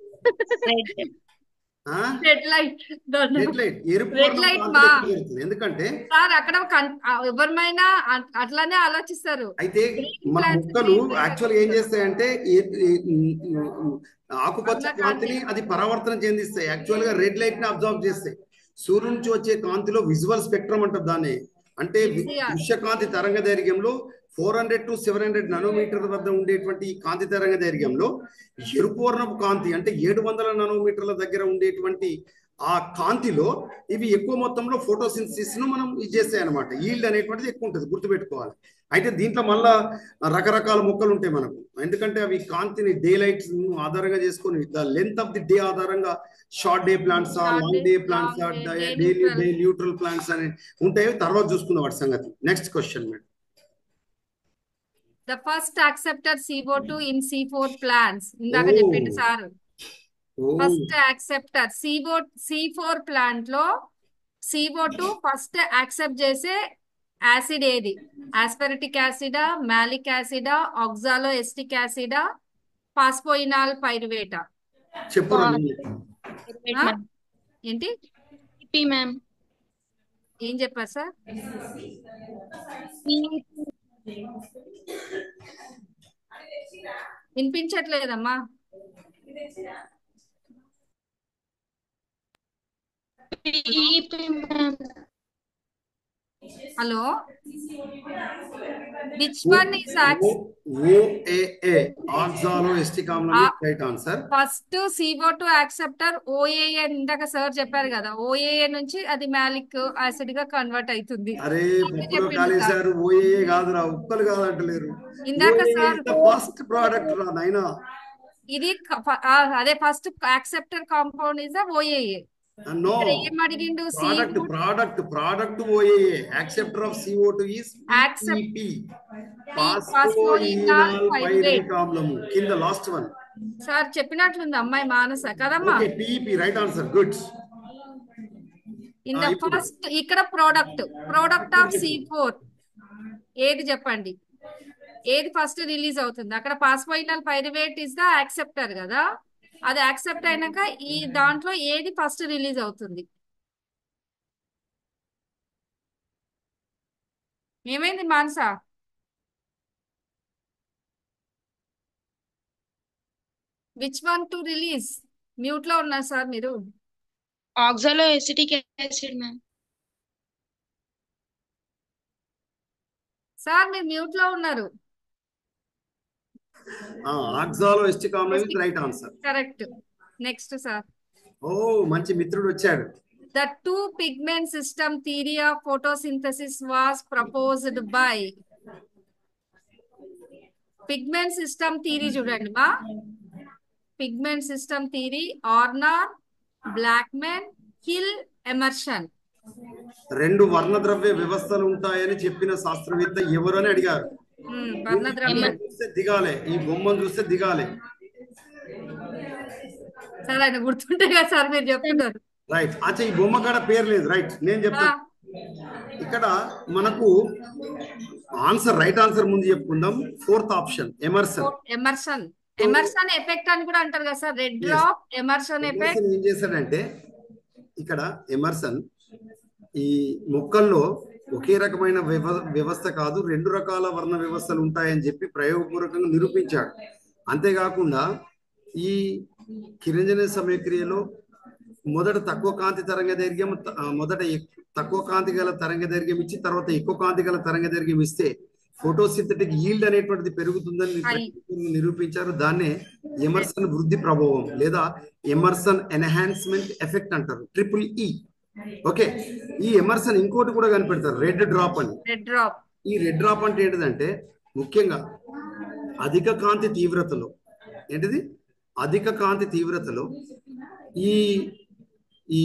రెడ్ లైట్ రెడ్ లైట్ ఎరుపు Red వర్ణం light కాంతిలో మా. పెరుగుతుంది. ఎందుకంటే సార్ అక్కడ కన్- ఆ, ఎవరిమైనా అ- అట్లానే ఆలోచిస్తారు అయితే మన plants మొక్కలు green light యాక్చువల్ ఏం చేస్తాయంటే ఏ- ఏ- ఆకుపచ్చ వర్ణ కాంతిని అది పరావర్తన చెందిస్తాయి యాక్చువల్ గా రెడ్ లైట్ ని అబ్జర్వ్ చేస్తాయి సూర్యుడి నుంచి వచ్చే కాంతిలో విజువల్ స్పెక్ట్రమ్ అంటారు దాన్ని అంటే వి- VCR. దృశ్యకాంతి తరంగ దైర్ఘ్యంలో four hundred to seven hundred nanometre వద్ద ఉండేటువంటి ఈ కాంతి తరంగ దైర్ఘ్యంలో ఎరుపు వర్ణపు కాంతి అంటే ఏడు వందల నానోమీటర్ల దగ్గర ఉండేటువంటి ఆ కాంతిలో ఇవి ఎక్కువ మొత్తంలో ఫోటోసింథసిస్ ను మనం ఇది చేస్తాయి అనమాట ఈల్డ్ అనేటువంటిది ఎక్కువ ఉంటుంది గుర్తుపెట్టుకోవాలి అయితే దీంట్లో మళ్ళా రకరకాల మొక్కలు ఉంటాయి మనకు ఎందుకంటే అవి కాంతిని డే లైట్స్ ఆధారంగా చేసుకొని the length of the day ఆధారంగా short day plants Short long day, day plants long day, day day neutral. Day neutral plants అని ఉంటాయి తర్వాత చూసుకుందాం వాటి సంగతి next question madam the first acceptor CO2 in C four plants ఇందాక Oh. చెప్పిండు sir ఓ first acceptor CO C four plant లో CO2 ఫస్ట్ యాక్సెప్ట్ చేసే యాసిడ్ ఏది ఆస్పెరిటిక్ యాసిడా మాలిక్ యాసిడా ఆక్సాలో ఎస్టిక్ యాసిడా పాస్పోయినాల్ పైరువేటా చెప్పు రా నువ్వు. ఆ? ఏంటి పి మ్యామ్ ఏం చెప్పారు సార్ వినిపించట్లేదమ్మా ma'am hello which one is OAA oxaloacetic ఆమ్లం right answer first CO two acceptor OAA ఇందాక సార్ చెప్పారు కదా ఓఏఏ నుంచి అది మ్యాలిక్ యాసిడ్ గా కన్వర్ట్ అవుతుంది అరే ముందు పప్పులో చెప్పిండు కాలేశారు ఓఏఏ కాదురా ఉక్కలు కాదంటలేరు ఇందాక సార్ ఫస్ట్ ప్రోడక్ట్ రా నైనా ఇది క- ఫ- ఆ, అదే first acceptor compound is OAA no ఇక్కడ ఏం అడిగిండు product CO product product OAA acceptor of CO2 is Accept- PEP Phosphoenol phosphoenol pyruvate. Pyruvic ఆమ్లము కింద లాస్ట్ వన్ సార్ చెప్పినట్లుంది అమ్మాయి మానస కదమ్మా okay PEP right answer good in ఆ, ద ఇప్పుడు. ఫస్ట్ ఇక్కడ product product of C four ఏది చెప్పండి ఏది ఫస్ట్ రిలీజ్ అవుతుంది అక్కడ phosphoenol pyruvate is the acceptor కదా అది యాక్సెప్ట్ అయినాక ఈ దాంట్లో ఏది ఫస్ట్ రిలీజ్ అవుతుంది ఏమైంది Manasa which one to release mute లో ఉన్నారు సార్ మీరు oxaloacetic acid ma'am sir మీరు మ్యూట్ లో ఉన్నారు ఆక్సాలో ఎస్టిక్ ఆమ్లం is right answer correct next sir ఓ మంచి మిత్రుడు వచ్చాడు The two pigment system theory of photosynthesis was proposed by pigment system theory చూడండి మా pigment system theory Arnon Blackman Hill Emerson రెండు వర్ణద్రవ్య వ్యవస్థలు ఉంటాయని చెప్పిన శాస్త్రవేత్త ఎవరు అని అడిగారు వర్ణద్రవ్యం చూస్తే దిగాలే ఈ బొమ్మను చూస్తే దిగాలే సార్ ఆయన గుర్తుంటే కదా సార్ మీరు చెప్తున్నారు రైట్ అచ్చా ఈ బొమ్మ కాడ పేరు లేదు రైట్ నేను చెప్తా ఇక్కడ మనకు ఆన్సర్ రైట్ ఆన్సర్ ముందు చెప్పుకుందాం fourth option Emerson Emerson Emerson effect అని కూడా అంటారు కదా sir red drop Emerson effect Emerson ఏం చేశాడంటే ఇక్కడ ఎమర్సన్ ఈ మొక్కల్లో ఒకే రకమైన వ్యవ వ్యవస్థ కాదు రెండు రకాల వర్ణ వ్యవస్థలు ఉంటాయని చెప్పి ప్రయోగపూర్వకంగా నిరూపించాడు అంతేకాకుండా ఈ కిరంజన సమయక్రియలో మొదట తక్కువ కాంతి తరంగ దైర్ఘ్యం త- ఆ, మొదట ఎక్- తక్కువ కాంతి గల తరంగ దైర్ఘ్యం ఇచ్చి తర్వాత ఎక్కువ కాంతి గల తరంగ దైర్ఘ్యం ఇస్తే ఫోటోసింథటిక్ ఈల్డ్ అనేటువంటిది పెరుగుతుందని అయి. నిరూపించారు దాన్నే ఎమర్సన్ వృద్ధి ప్రభావం లేదా ఎమర్సన్ ఎన్హాన్స్మెంట్ ఎఫెక్ట్ అంటారు ట్రిపుల్ ఈ ఓకే ఈ ఎమర్సన్ ఇంకోటి కూడా కనిపెడతారు రెడ్ డ్రాప్ అని రెడ్ డ్రాప్ ఈ రెడ్ డ్రాప్ అంటే ఏంటిదంటే ముఖ్యంగా అధిక కాంతి తీవ్రతలో ఏంటిది అధిక కాంతి తీవ్రతలో ఈ ఈ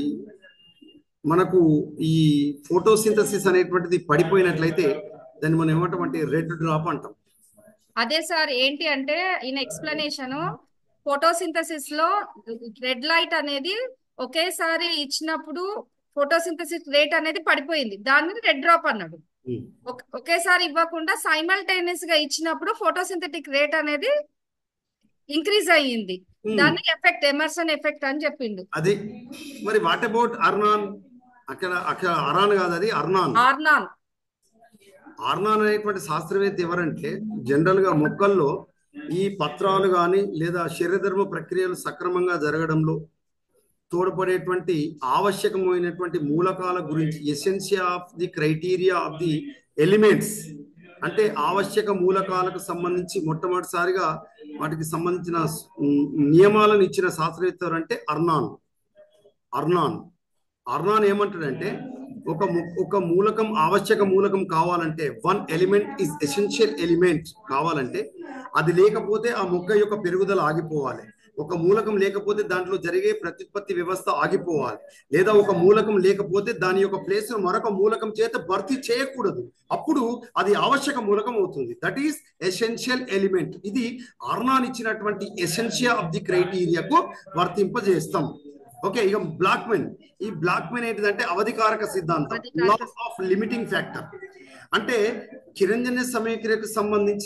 మనకు ఈ ఫోటోసింథసిస్ అనేటువంటిది పడిపోయినట్లయితే దాన్ని మనం ఏమంటామంటే రెడ్ డ్రాప్ అంటాం అదే సార్ ఏంటి అంటే ఈయన ఎక్స్ప్లెనేషన్ ఫోటోసింథసిస్ లో రెడ్ లైట్ అనేది ఒకేసారి ఇచ్చినప్పుడు ఫోటోసింథసిస్ రేట్ అనేది పడిపోయింది దాని మీద రెడ్ డ్రాప్ అన్నాడు ఉమ్. ఒక- ఒకేసారి ఇవ్వకుండా సైమల్టేనియస్ గా ఇచ్చినప్పుడు ఫోటోసింథటిక్ రేట్ అనేది ఇంక్రీజ్ అయ్యింది ఉమ్. దాన్ని ఎఫెక్ట్ ఎమర్సన్ ఎఫెక్ట్ అని చెప్పిండు అది మరి వాట్ అబౌట్ అర్నాన్ అక్కడ అక్కడ అరాన్ కాదు అది అర్నాన్ ఆర్నాన్ ఆర్నాన్ అనేటువంటి శాస్త్రవేత్త ఎవరంటే జనరల్ గా మొక్కల్లో ఈ పత్రాలు కానీ లేదా శరీరధర్మ ప్రక్రియలు సక్రమంగా జరగడంలో తోడ్పడేటువంటి ఆవశ్యకమైనటువంటి మూలకాల గురించి ఎసెన్షియా of the criteria of the elements అంటే ఆవశ్యక మూలకాలకు సంబంధించి మొట్టమొదటిసారిగా వాటికి సంబంధించిన ఉమ్, నియమాలను ఇచ్చిన శాస్త్రవేత్త ఎవరంటే అర్నాన్ అర్నాన్ అర్నాన్ ఏమంటాడంటే ఒక ము- ఒక మూలకం ఆవశ్యక మూలకం కావాలంటే one element is essential element కావాలంటే అది లేకపోతే ఆ మొక్క యొక్క పెరుగుదల ఆగిపోవాలి ఒక మూలకం లేకపోతే దాంట్లో జరిగే ప్రత్యుత్పత్తి వ్యవస్థ ఆగిపోవాలి లేదా ఒక మూలకం లేకపోతే దాని యొక్క ప్లేస్ మరొక మూలకం చేత భర్తీ చేయకూడదు అప్పుడు అది ఆవశ్యక మూలకం అవుతుంది దట్ ఈస్ ఎసెన్షియల్ ఎలిమెంట్ ఇది అర్నాన్ ఇచ్చినటువంటి ఎసెన్షియా ఆఫ్ ది క్రైటీరియాకు వర్తింపజేస్తాం ఓకే ఇక బ్లాక్ మెన్ ఈ బ్లాక్ మెన్ ఏంటిదంటే అవధికారక సిద్ధాంతం అవధికారక లా ఆఫ్ లిమిటింగ్ ఫ్యాక్టర్ అంటే చిరంజన్య సమయక్రియకు సంబంధించి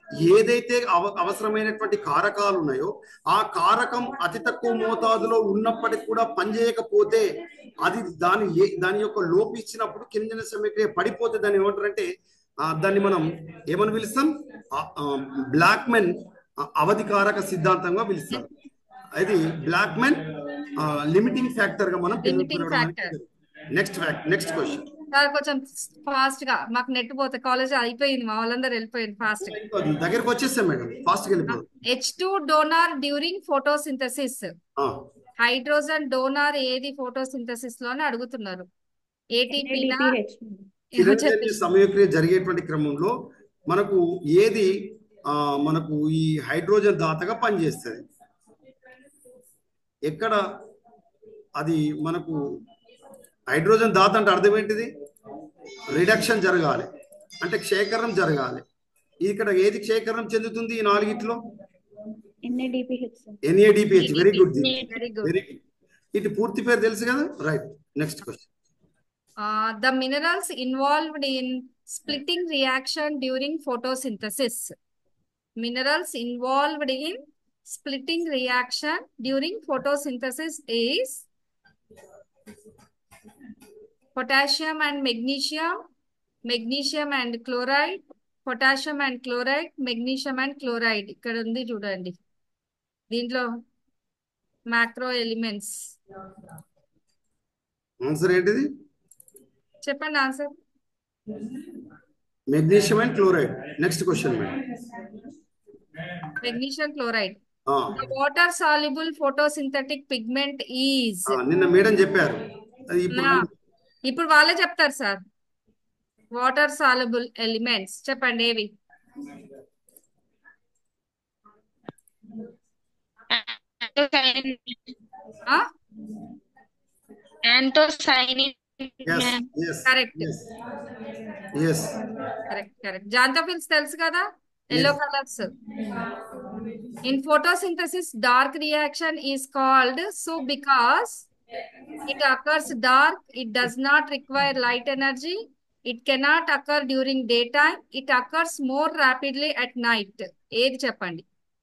ఏదైతే అవ అవసరమైనటువంటి కారకాలు ఉన్నాయో ఆ కారకం అతి తక్కువ మోతాదులో ఉన్నప్పటికి కూడా పనిచేయకపోతే అది దాని ఏ దాని యొక్క లోపు ఇచ్చినప్పుడు కింజన సమీక్రియ పడిపోతే దాన్ని ఏమంటారంటే ఆ, దాన్ని మనం ఏమని పిలుస్తాం బ్లాక్ మెన్ అవధికారక సిద్ధాంతంగా పిలుస్తాం అది బ్లాక్ మెన్ లిమిటింగ్ ఫ్యాక్టర్ గా మనం Limiting factor. Next fact next question sir కొంచెం ఫాస్ట్ గా మాకు నెట్ పోతే కాలేజ్ అయిపోయింది మా వాళ్ళందరూ వెళ్ళిపోయింది ఫాస్ట్ గా దగ్గరకు వచ్చేస్తాం మేడం ఫాస్ట్ గా వెళ్ళిపోదు H two donor during photosynthesis hydrogen donor ఏది ఫోటోసింథసిస్ లోనే అడుగుతున్నారు ఏటీపీనా NADPH. కిరణజన్య సమయక్రియ జరిగేటువంటి క్రమంలో మనకు ఏది ఆ, మనకు ఈ హైడ్రోజన్ దాతగా పనిచేస్తుంది ఎక్కడ అది మనకు హైడ్రోజన్ దాత అంటే అర్థం ఏంటిది రిడక్షన్ జరగాలి అంటే క్షేకరణం జరగాలి ఇక్కడ ఏది క్షేకరణం చెందుతుంది ఈ నాలుగిట్లో NADPH, sir. NADPH very good very good very good ఇటు పూర్తి పేరు తెలుసు కదా right next question the minerals involved in splitting reaction during photosynthesis minerals involved in splitting reaction during photosynthesis is potassium and magnesium, magnesium and chloride, potassium and chloride, magnesium and chloride. ఇక్కడ ఉంది చూడండి దీంట్లో macro elements answer ఏంటిది చెప్పండి answer magnesium and chloride next question madam magnesium chloride ఆ, The water soluble photosynthetic pigment is ఆ, నిన్న madam చెప్పారు అది ఇప్పుడు నా ఇప్పుడు వాళ్ళే చెప్తారు సార్ వాటర్ సాలబుల్ ఎలిమెంట్స్ చెప్పండి ఏవి ఆ Anthocyanin, yes ma'am. yes Correct. yes yes correct correct xanthophylls తెలుసు కదా yellow colours in photosynthesis dark reaction is called so because it occurs dark it does not require light energy it cannot occur during day time it occurs more rapidly at night ఏది చెప్పండి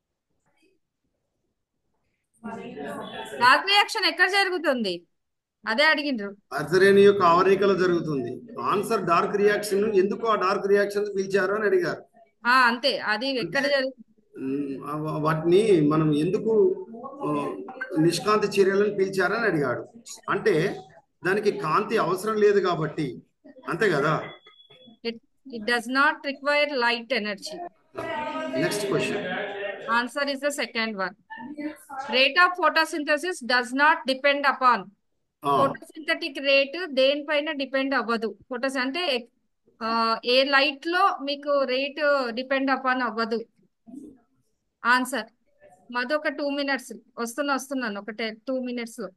dark reaction ఎక్కడ జరుగుతుంది అదే అడిగిండ్రు అర్థరేణి యొక్క ఆవరణికలో జరుగుతుంది answer dark reaction ఎందుకు ఆ dark reaction పిలిచారు అని అడిగారు ఆ అంతే అది ఎక్కడ జరుగుతుంది ఉమ్, ఆ- వాటిని మనం ఎందుకు ఆ, నిష్కాంతి చర్యలను పిలిచారని అడిగాడు అంటే దానికి కాంతి అవసరం లేదు కాబట్టి అంతే కదా it it does not require light energy next question answer is the second one rate of photosynthesis does not depend upon photosynthetic rate దేనిపైన డిపెండ్ అవ్వదు ఫోటోస్ అంటే ఆ, ఏ లైట్ లో మీకు రేట్ డిపెండ్ అపాన్ అవ్వదు ఆన్సర్ మాది ఒక టూ మినిట్స్ వస్తున్నా వస్తున్నాను ఒక టూ మినిట్స్ లో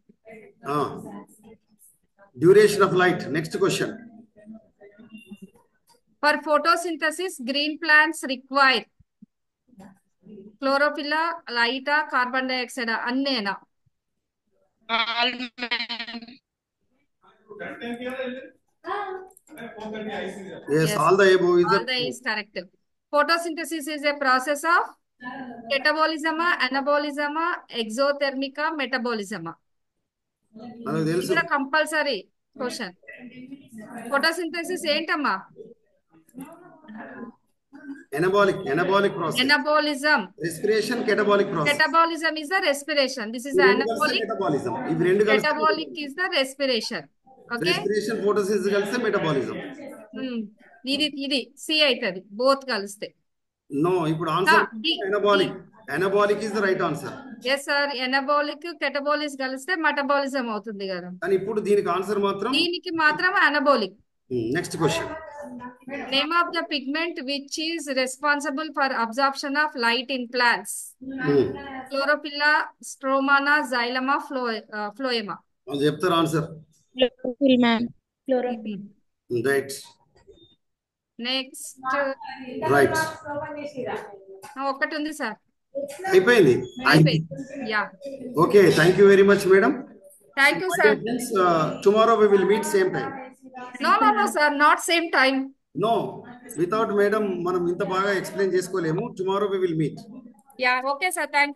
duration of light next question for photosynthesis green plants require క్లోరోఫిల్లా లైటా కార్బన్ డైఆక్సైడ్ అన్నేనా All, ma'am. Yes Yes. All the above is All the is correct. Photosynthesis is a process of catabolism, anabolism, exothermic metabolism. మనకు ఇది తెలుసు కూడా compulsory question photosynthesis ఏంటమ్మా anabolic anabolic process anabolism respiration catabolic process metabolism is the respiration this is anabolic metabolism ఇవి రెండు కలిసి metabolic is the respiration okay respiration photosynthesis కలిస్తే metabolism ఇది ఇది సి అవుతుంది బోత్ కలిస్తే నో ఇప్పుడు answer Ah, D. Anabolic anabolic is the right answer yes sir anabolic catabolism కలిస్తే మెటబాలిజం అవుతుంది కదా కానీ ఇప్పుడు దీనికి ఆన్సర్ మాత్రం దీనికి మాత్రం anabolic next question Name of the pigment which is responsible for absorption of light in plants. Chlorophylla, stromana, xylema, phlo- uh, phloema. అది చెప్తారు answer Chlorophyll, ma'am. Chlorophyll. Right Next, right uh, ఒకటి ఉంది sir అయిపోయింది yeah okay thank you very much madam thank you sir tomorrow we will meet same time no no no sir not same time no without madam మనం ఇంత బాగా explain చేసుకోలేము tomorrow we will meet yeah okay sir thank